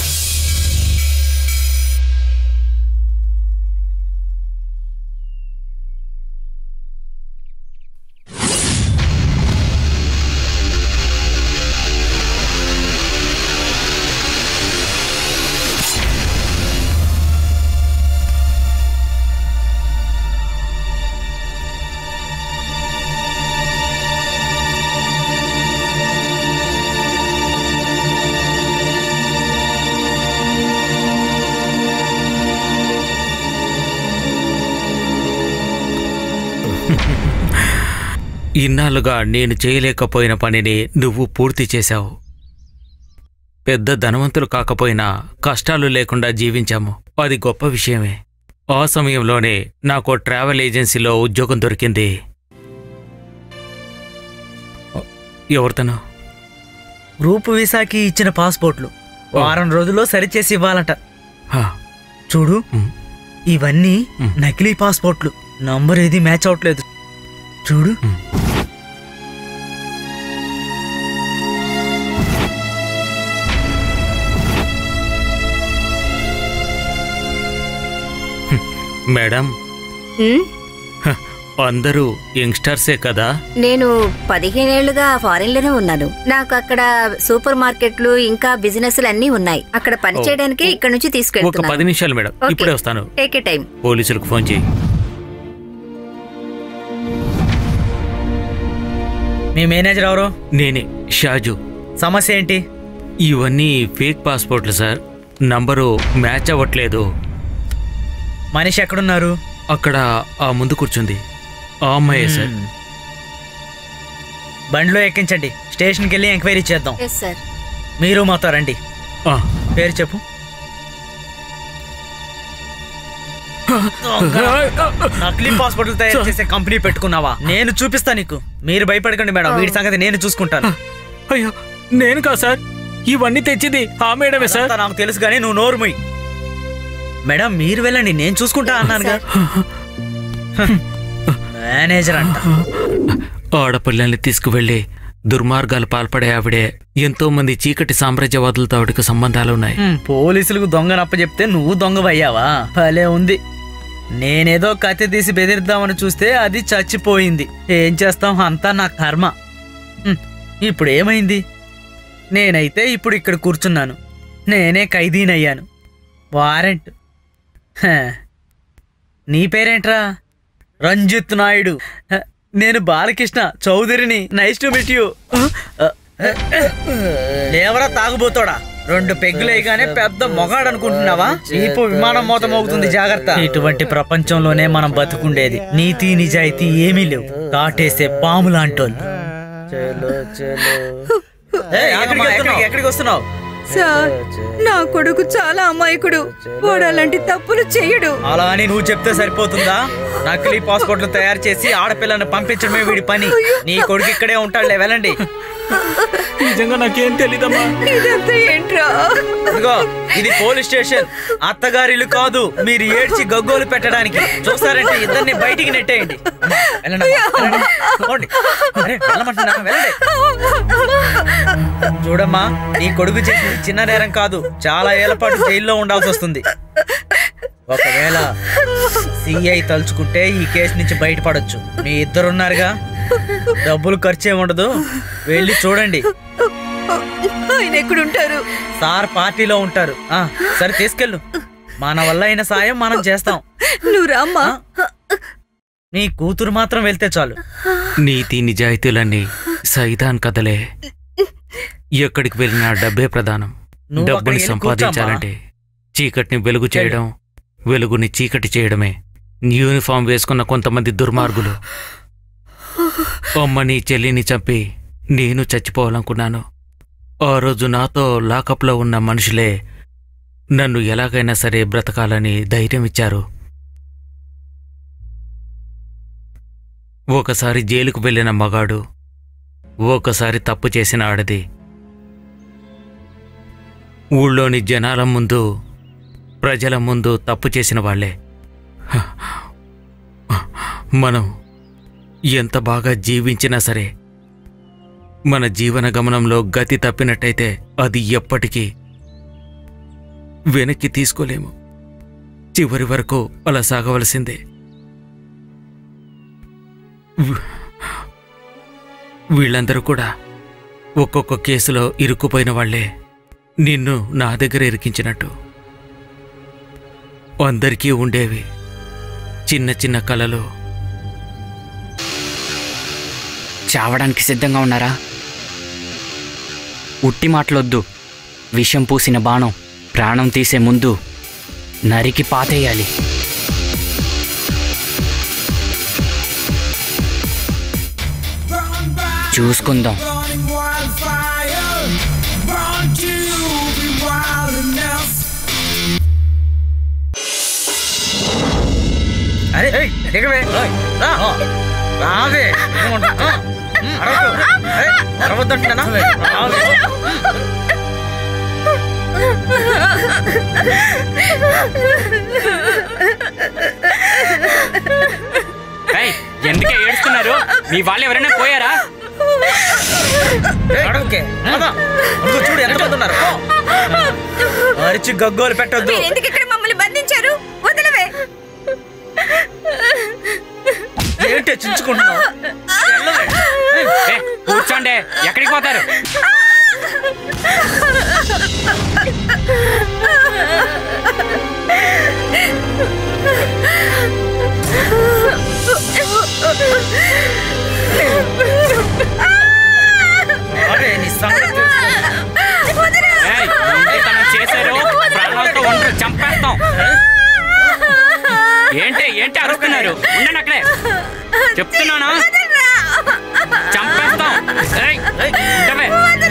ఇన్నాళ్ళుగా నేను చేయలేకపోయిన పనిని నువ్వు పూర్తి చేశావు పెద్ద ధనవంతులు కాకపోయినా కష్టాలు లేకుండా జీవించాము అది గొప్ప విషయమే ఆ సమయంలోనే నాకు ట్రావెల్ ఏజెన్సీలో ఉద్యోగం దొరికింది ఎవరితను
గ్రూప్ వీసాకి ఇచ్చిన పాస్పోర్ట్లు వారం రోజుల్లో సరిచేసి ఇవ్వాలంట
హా,
చూడు
ఉమ్.
ఇవన్నీ
మ్.
నకిలీ పాస్పోర్ట్లు నంబర్ ఏది మ్యాచ్ అవట్లేదు చూడు
మేడం
ఉమ్,
హ, అందరూ యంగ్స్టర్సే కదా
నేను పదిహేనేళ్లుగా ఫారెన్ లోనే ఉన్నాను నాకు అక్కడ సూపర్ మార్కెట్లు ఇంకా బిజినెస్లు అన్నీ ఉన్నాయి అక్కడ పని చేయడానికి ఇక్కడ నుంచి
ఒక పది
తీసుకెళ్తున్నాను
నిమిషాలు మేడం
ఓకే.
ఇప్పుడే వస్తాను
టేక్ ఏ టైం
పోలీసులకు ఫోన్ చేయి
మీ మేనేజర్ ఎవరు
నేనే షాజు
సమస్య ఏంటి
ఇవన్నీ ఫేక్ పాస్పోర్ట్లు సార్ నంబరు మ్యాచ్ అవ్వట్లేదు
మనిషి ఎక్కడున్నారు
అక్కడ ఆ ముందు కూర్చుంది ఆ అమ్మాయే సార్
మ్మ్. బండిలో ఎక్కించండి స్టేషన్కి వెళ్ళి ఎంక్వైరీ చేద్దాం
ఎస్ సార్
మీరు మాతో రండి
ఆ,
పేరు చెప్పు నకిలీ పాస్పోర్ట్లు తయారు చేసే కంపెనీ పెట్టుకున్నావా నేను చూపిస్తా నీకు మీరు భయపడకండి మేడం వీడి సంగతి నేను చూసుకుంటాను
అయ్యో నేను కాదు సార్ ఇవన్నీ తెచ్చింది ఆ మేడమే సార్
అదంతా నాకు తెలుసు కానీ నువ్వు నోరు మూయ్. మేడం మీరు వెళ్ళండి నేను చూసుకుంటా అన్నానుగా మేనేజర్ అంట
ఆడపిల్లల్ని తీసుకువెళ్ళి దుర్మార్గాలు పాల్పడే ఆవిడే ఎంతో మంది చీకటి సామ్రాజ్యవాదులతో ఆవిడకి సంబంధాలున్నాయి
హ్మ్, పోలీసులకు దొంగనప్ప చెప్తే నువ్వు దొంగవయ్యావా భలే ఉంది నేనేదో కత్తి తీసి బెదిరిద్దామని చూస్తే అది చచ్చిపోయింది ఏం చేస్తాం అంతా నా కర్మ హ్మ్, ఇప్పుడు ఏమైంది నేనైతే ఇప్పుడు ఇక్కడ కూర్చున్నాను నేనే ఖైదీనయ్యాను వారెంట్ హ, నీ పేరేంట్రా రంజిత్ నాయుడు హ, నేను బాలకృష్ణ చౌదరిని నైస్ టు మీట్ యూ లేవరా తాగుబోతాడా రెండు పెగ్గులేయగానే పెద్ద మొగాడు అనుకుంటున్నావా ఈపు విమానం మోత మోగుతుంది జాగ్రత్త ఇటువంటి ప్రపంచంలోనే మనం బతుకుండేది నీతి నిజాయితీ ఏమీ లేవు కాటేసే పాము లాంటోళ్ళు ఏయ్, ఎక్కడికి వెళ్తున్నావ్? ఎక్కడికి వస్తున్నావు
సార్ నా కొడుకు చాలా అమాయకుడు వాడు అలాంటి తప్పులు చెయ్యడు
అలా అని నువ్వు చెప్తే సరిపోతుందా నకిలీ పాస్పోర్ట్లు తయారు చేసి ఆడపిల్లని పంపించడమే వీడి పని నీ కొడుకు ఇక్కడే ఉంటాడులే వెళ్ళండి
నిజంగా నాకేం తెలీదమ్మా
ఇదంతా ఏంట్రా
ఇదిగో ఇది పోలీస్ స్టేషన్ అత్తగారిల్లు కాదు మీరు ఏడ్చి గగ్గోలు పెట్టడానికి చూసారంటే ఇద్దరిని బయటికి నెట్టేయండి అమ్మా, వెళ్ళండి అమ్మా, వెళ్ళండి. పోండి. అరే, వెళ్ళమంటున్నా, వెళ్ళండి చూడమ్మా నీ కొడుకు చేసింది చిన్న నేరం కాదు చాలా ఏళ్ల పాటు జైల్లో ఉండాల్సి వస్తుంది ఒకవేళ సిఐ తలుచుకుంటే ఈ కేసు నుంచి బయటపడొచ్చు మీ ఇద్దరున్నారుగా డబ్బులు ఖర్చు ఉండదు వెళ్ళి చూడండి
ఆయన ఎక్కడుంటారు
సార్ పార్టీలో ఉంటారు ఆ సరే తీసుకెళ్ళు మన వల్ల అయిన సాయం మనం చేస్తాం
నువ్వు రామ్మా
నీ కూతురు మాత్రం వెళ్తే చాలు
నీతి నిజాయితీలన్నీ సైతాన్ కథలే ఎక్కడికి వెళ్ళినా డబ్బే ప్రధానం
నువ్వు
డబ్బుని
అక్కడికి వెళ్ళి
సంపాదించాలంటే చీకటిని వెలుగు చేయడం వెలుగుని చీకటి చేయడమే యూనిఫామ్ వేసుకున్న కొంతమంది దుర్మార్గులు అమ్మని చెల్లిని చంపి నేను చచ్చిపోవాలనుకున్నాను ఆ రోజు నాతో లాకప్లో ఉన్న మనుషులే నన్ను ఎలాగైనా సరే బ్రతకాలని ధైర్యం ఇచ్చారు ఒకసారి జైలుకు వెళ్ళిన మగాడు ఒకసారి తప్పు చేసిన ఆడది ఊళ్ళోని జనాల ముందు ప్రజల ముందు తప్పు చేసిన వాళ్ళే హ. మనం ఎంత బాగా జీవించినా సరే మన జీవన గమనంలో గతి తప్పినట్టయితే అది ఎప్పటికీ వెనక్కి తీసుకోలేము చివరి వరకు అలా సాగవలసిందే వీ- వీళ్ళందరూ కూడా ఒక్కొక్క కేసులో ఇరుక్కుపోయిన వాళ్ళే నిన్ను నా దగ్గర ఇరికించినట్టు అందరికీ ఉండేవి చిన్న చిన్న కలలు
చావడానికి సిద్ధంగా ఉన్నారా ఉట్టి మాటలొద్దు విషం పూసిన బాణం ప్రాణం తీసే ముందు నరికి పాతేయాలి
Burn by
చూసుకుందాం
burning wildfire. Born to be wild enough.
అరే ఏయ్, దిగవే. ఏయ్, రా. రావే ఏమంటా? ఆ, ఉమ్, అరవకు. ఏయ్, అరవద్దంటున్నానా? రావే.
ఏయ్, ఎందుకే ఏడుస్తున్నారు మీ వాళ్ళు ఎవరైనా పోయారా
ఏయ్, అడగకే. పద. అదిగో చూడు ఎంతమంది ఉన్నారు పో. అరిచి గగ్గోలు పెట్టొద్దు
మీరు ఎందుకు ఇక్కడ మమ్మల్ని బంధించారు వదిలవే
ఏంటి చించుకుంటున్నావు
ఏ, కూర్చోండి ఎక్కడికి పోతారు
అరే నీ సంగతి
ఏయ్, మొండితనం చేశారు ప్రాణాలతో ఉండరు చంపేస్తాం ఏంటి ఏంటి అరుస్తున్నారు ఉండండి అక్కడే చెప్తున్నానా చంపేస్తాం ఏయ్, ఉండవే.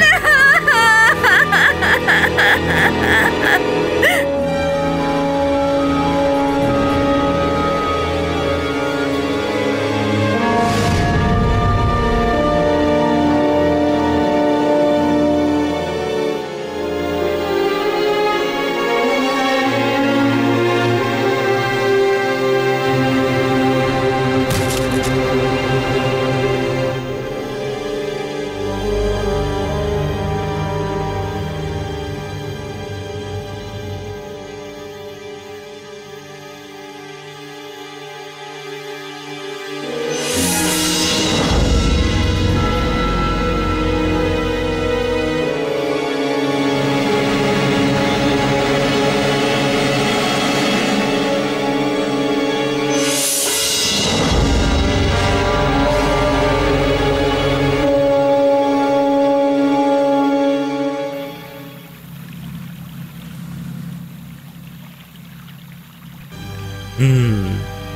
మ్మ్.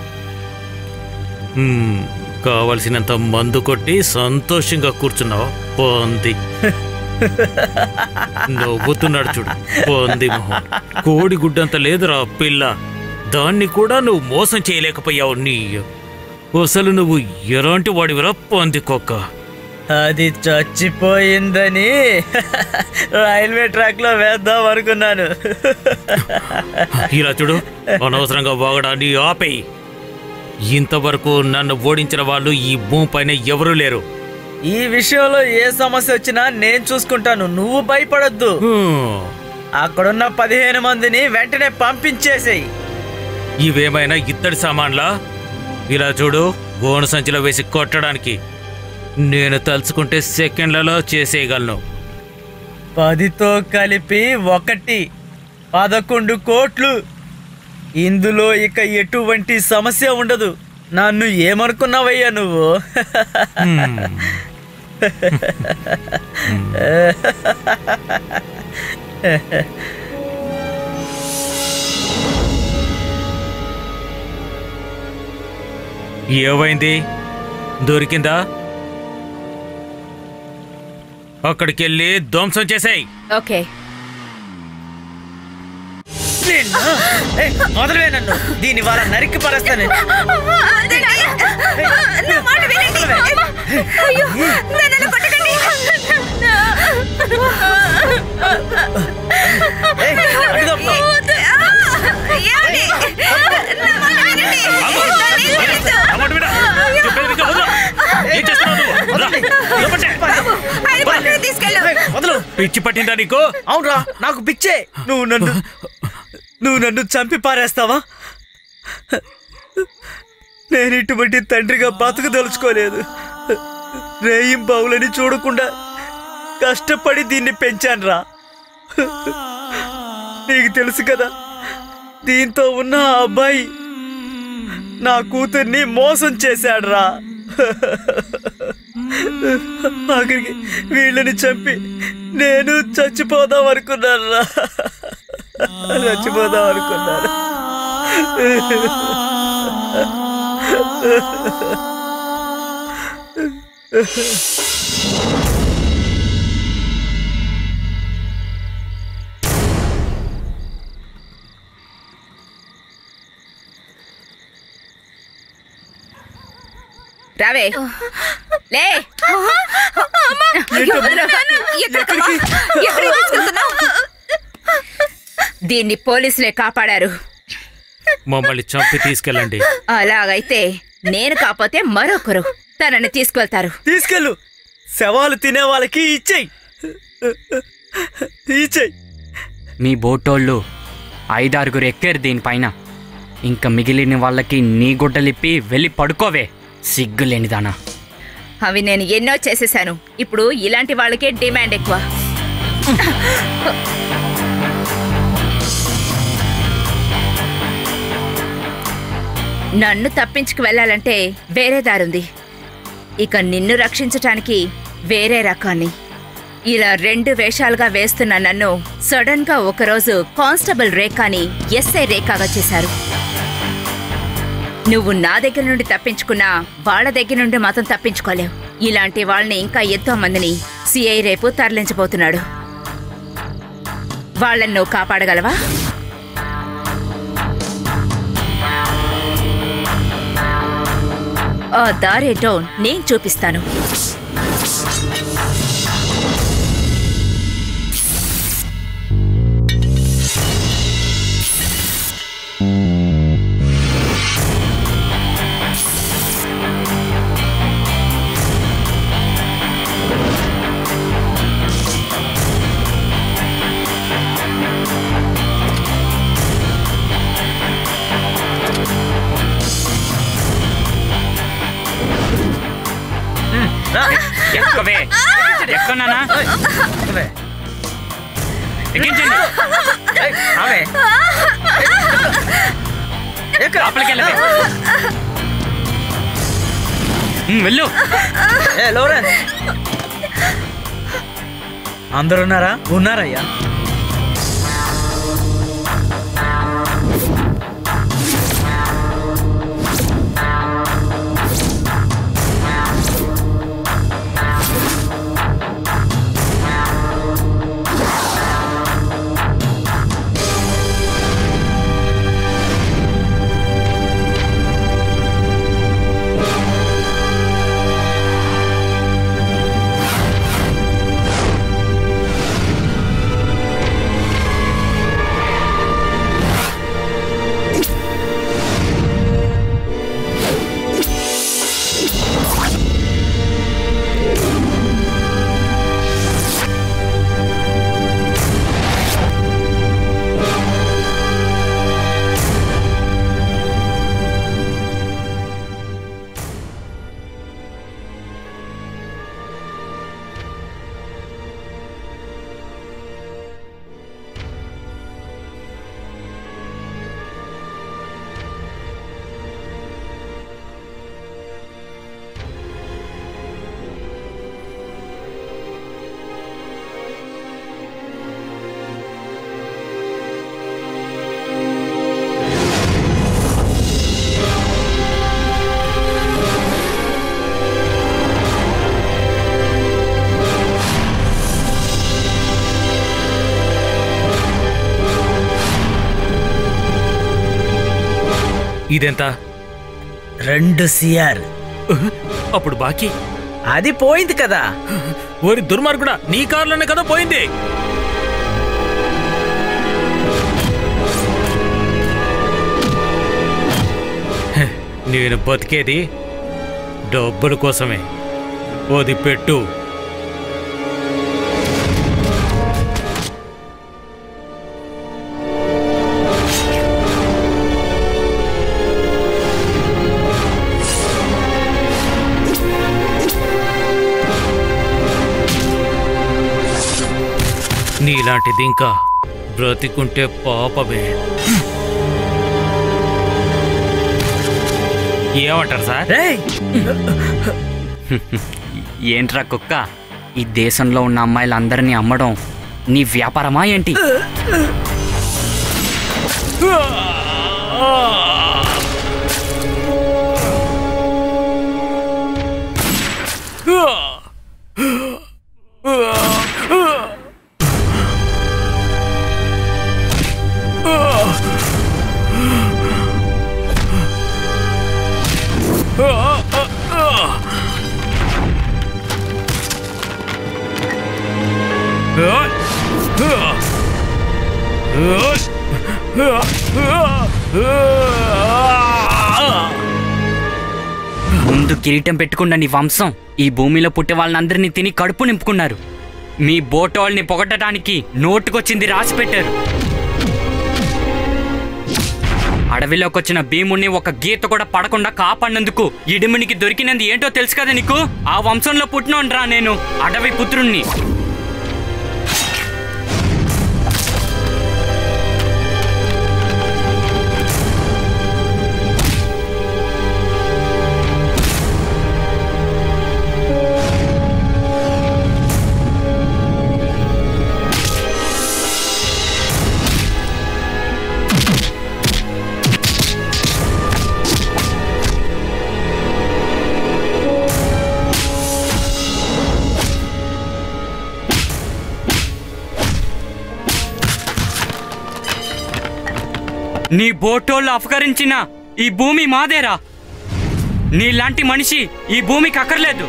మ్మ్. కావలసినంత మందు కొట్టి సంతోషంగా కూర్చున్నావు పోంది నవ్వుతున్నాడు చూడు పోంది మొహం కోడి గుడ్డంత లేదురా పిల్ల దాన్ని కూడా నువ్వు మోసం చేయలేకపోయావు నీ అసలు నువ్వు ఎలాంటి వాడివిరా పొంది కుక్క
అది చచ్చిపోయిందని రైల్వే ట్రాక్ లో వేద్దాం అనుకున్నాను
ఇలా చూడు అనవసరంగా వాగడాన్ని ఆపేయి ఇంతవరకు నన్ను ఓడించిన వాళ్ళు ఈ భూమిపైన ఎవరూ లేరు
ఈ విషయంలో ఏ సమస్య వచ్చినా నేను చూసుకుంటాను నువ్వు భయపడొద్దు
హ్మ్.
అక్కడున్న పదిహేను మందిని వెంటనే పంపించేసేయి
ఇవేమైనా ఇత్తడి సామాన్లా ఇలా చూడు గోను సంచిలో వేసి కొట్టడానికి నేను తలుచుకుంటే సెకండ్లలో చేసేయగలను
పదితో కలిపి ఒకటి పదకొండు కోట్లు ఇందులో ఇక ఎటువంటి సమస్య ఉండదు నన్ను ఏమనుకున్నావయ్యా నువ్వు
హ్మ్. ఏమైంది దొరికిందా అక్కడికెళ్ళి ధ్వంసం చేసాయి
ఓకే
నిన్ను? ఏయ్, మొదలువే నన్ను దీని వాళ్ళ నరికి పరేస్తాను ఏయ్, అడుగు అప్పుడు.
అమ్మడు విడా. చెప్పేది వింటూ వదలు. ఏం చేస్తున్నావు నువ్వు? రా, లోపలికి.
ఏయ్, వదలు
పిచ్చి పట్టిందా నీకు
అవునరా నాకు పిచ్చే నువ్వు నన్ను నువ్వు నన్ను చంపి పారేస్తావా నేను ఇటువంటి తండ్రిగా బతకదలుచుకోలేదు రేయిం బావులని చూడకుండా కష్టపడి దీన్ని పెంచానురా నీకు తెలుసు కదా దీంతో ఉన్న ఆ అబ్బాయి నా కూతుర్ని మోసం చేశాడురా ఆఖరికి వీళ్ళని చంపి నేను చచ్చిపోదాం అనుకున్నాను రా చచ్చిపోదాం అనుకున్నాను
రావే లే ఎక్కడికి తీసుకెళ్తున్నావ్? దీన్ని పోలీసులే కాపాడారు
మమ్మల్ని చంపి తీసుకెళ్ళండి
అలాగైతే నేను కాకపోతే మరొకరు తనని తీసుకెళ్తారు
తీసుకెళ్ళు శవాలు తినే వాళ్ళకి ఇచ్చేయి ఇచ్చేయి
మీ బోటోళ్ళు ఐదారుగురు ఎక్కారు దీనిపైన ఇంకా మిగిలిన వాళ్ళకి నీ గుడ్డలిప్పి వెళ్ళి పడుకోవే సిగ్గులేనిదానా
అవి నేను ఎన్నో చేసేసాను ఇప్పుడు ఇలాంటి వాళ్ళకే డిమాండ్ ఎక్కువ నన్ను తప్పించుకు వెళ్ళాలంటే వేరే దారుంది ఇక నిన్ను రక్షించటానికి వేరే రకాన్ని ఇలా రెండు వేషాలుగా వేస్తున్న నన్ను సడన్ గా ఒకరోజు కానిస్టేబుల్ రేఖాని ఎస్ఐ రేఖాగా చేశారు నువ్వు నా దగ్గర నుండి తప్పించుకున్నా వాళ్ళ దగ్గర నుండి మాత్రం తప్పించుకోలేవు ఇలాంటి వాళ్ళని ఇంకా ఎంతో మందిని సిఐ రేపు తరలించబోతున్నాడు వాళ్ళని నువ్వు కాపాడగలవా ఆ దారేటో నేను చూపిస్తాను
ఎక్కవే ఎక్కనానా ఎక్కించండి లోపలికి వెళ్ళవే ఉమ్, వెళ్ళు
ఏ లోరెన్స్ అందరు ఉన్నారా ఉన్నారయ్యా
ఇదెంత
రెండు సిఆర్
అప్పుడు బాకీ
అది పోయింది కదా
ఓరి దుర్మార్గుడా నీ కారులోనే కదా పోయింది హె, నేను బతికేది డబ్బుల కోసమే ఓది పెట్టు నీలాంటిది ఇంకా బ్రతికుంటే పాపమే ఏమంటారు సార్
రేయ్
ఏంట్రా కుక్క ఈ దేశంలో ఉన్న అమ్మాయిలందరినీ అమ్మడం నీ వ్యాపారమా ఏంటి ముందు కిరీటం పెట్టుకున్న నీ వంశం ఈ భూమిలో పుట్టే వాళ్ళందరినీ తిని కడుపు నింపుకున్నారు మీ బోటోల్ని పొగట్టడానికి నోటుకొచ్చింది రాసి పెట్టారు అడవిలోకి వచ్చిన భీముణ్ణి ఒక గీత కూడా పడకుండా కాపాడినందుకు ఇడుమునికి దొరికినది ఏంటో తెలుసు కదా నీకు ఆ వంశంలో పుట్టినోండ్రా నేను అడవి పుత్రుణ్ణి నీ బోటోళ్ళు అపహరించిన ఈ భూమి మాదేరా నీలాంటి మనిషి ఈ భూమికి అక్కర్లేదు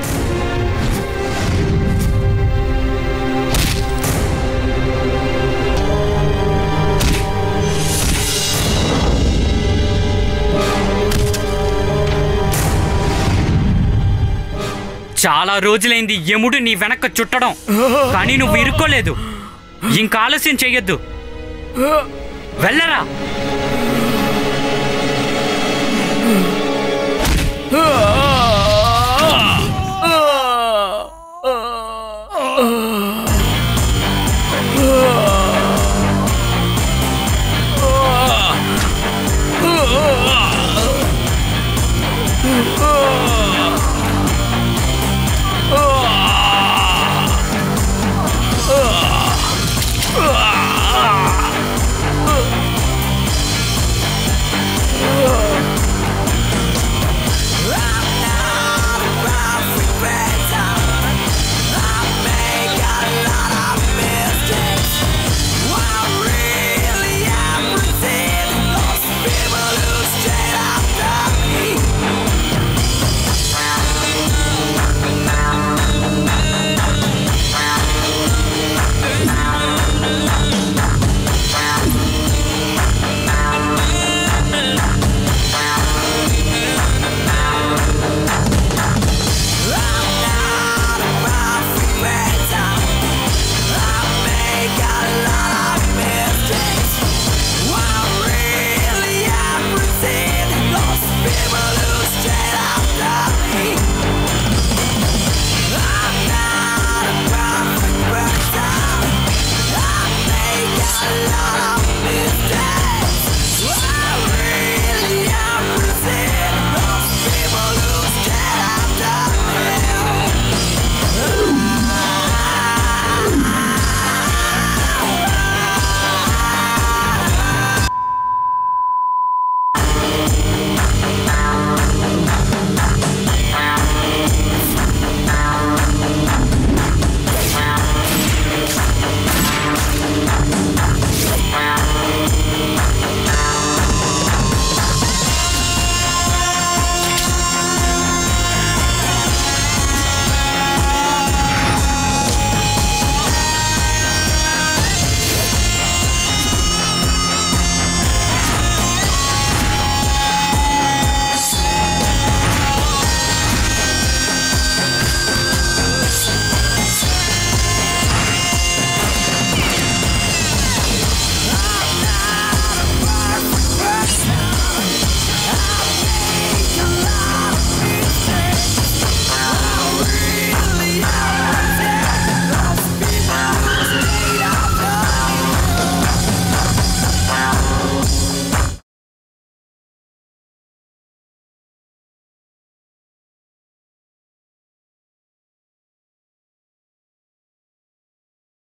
చాలా రోజులైంది యముడు నీ వెనక చుట్టడం కానీ నువ్వు ఇరుక్కోలేదు ఇంకా ఆలస్యం చెయ్యొద్దు వెళ్ళరా
Ah!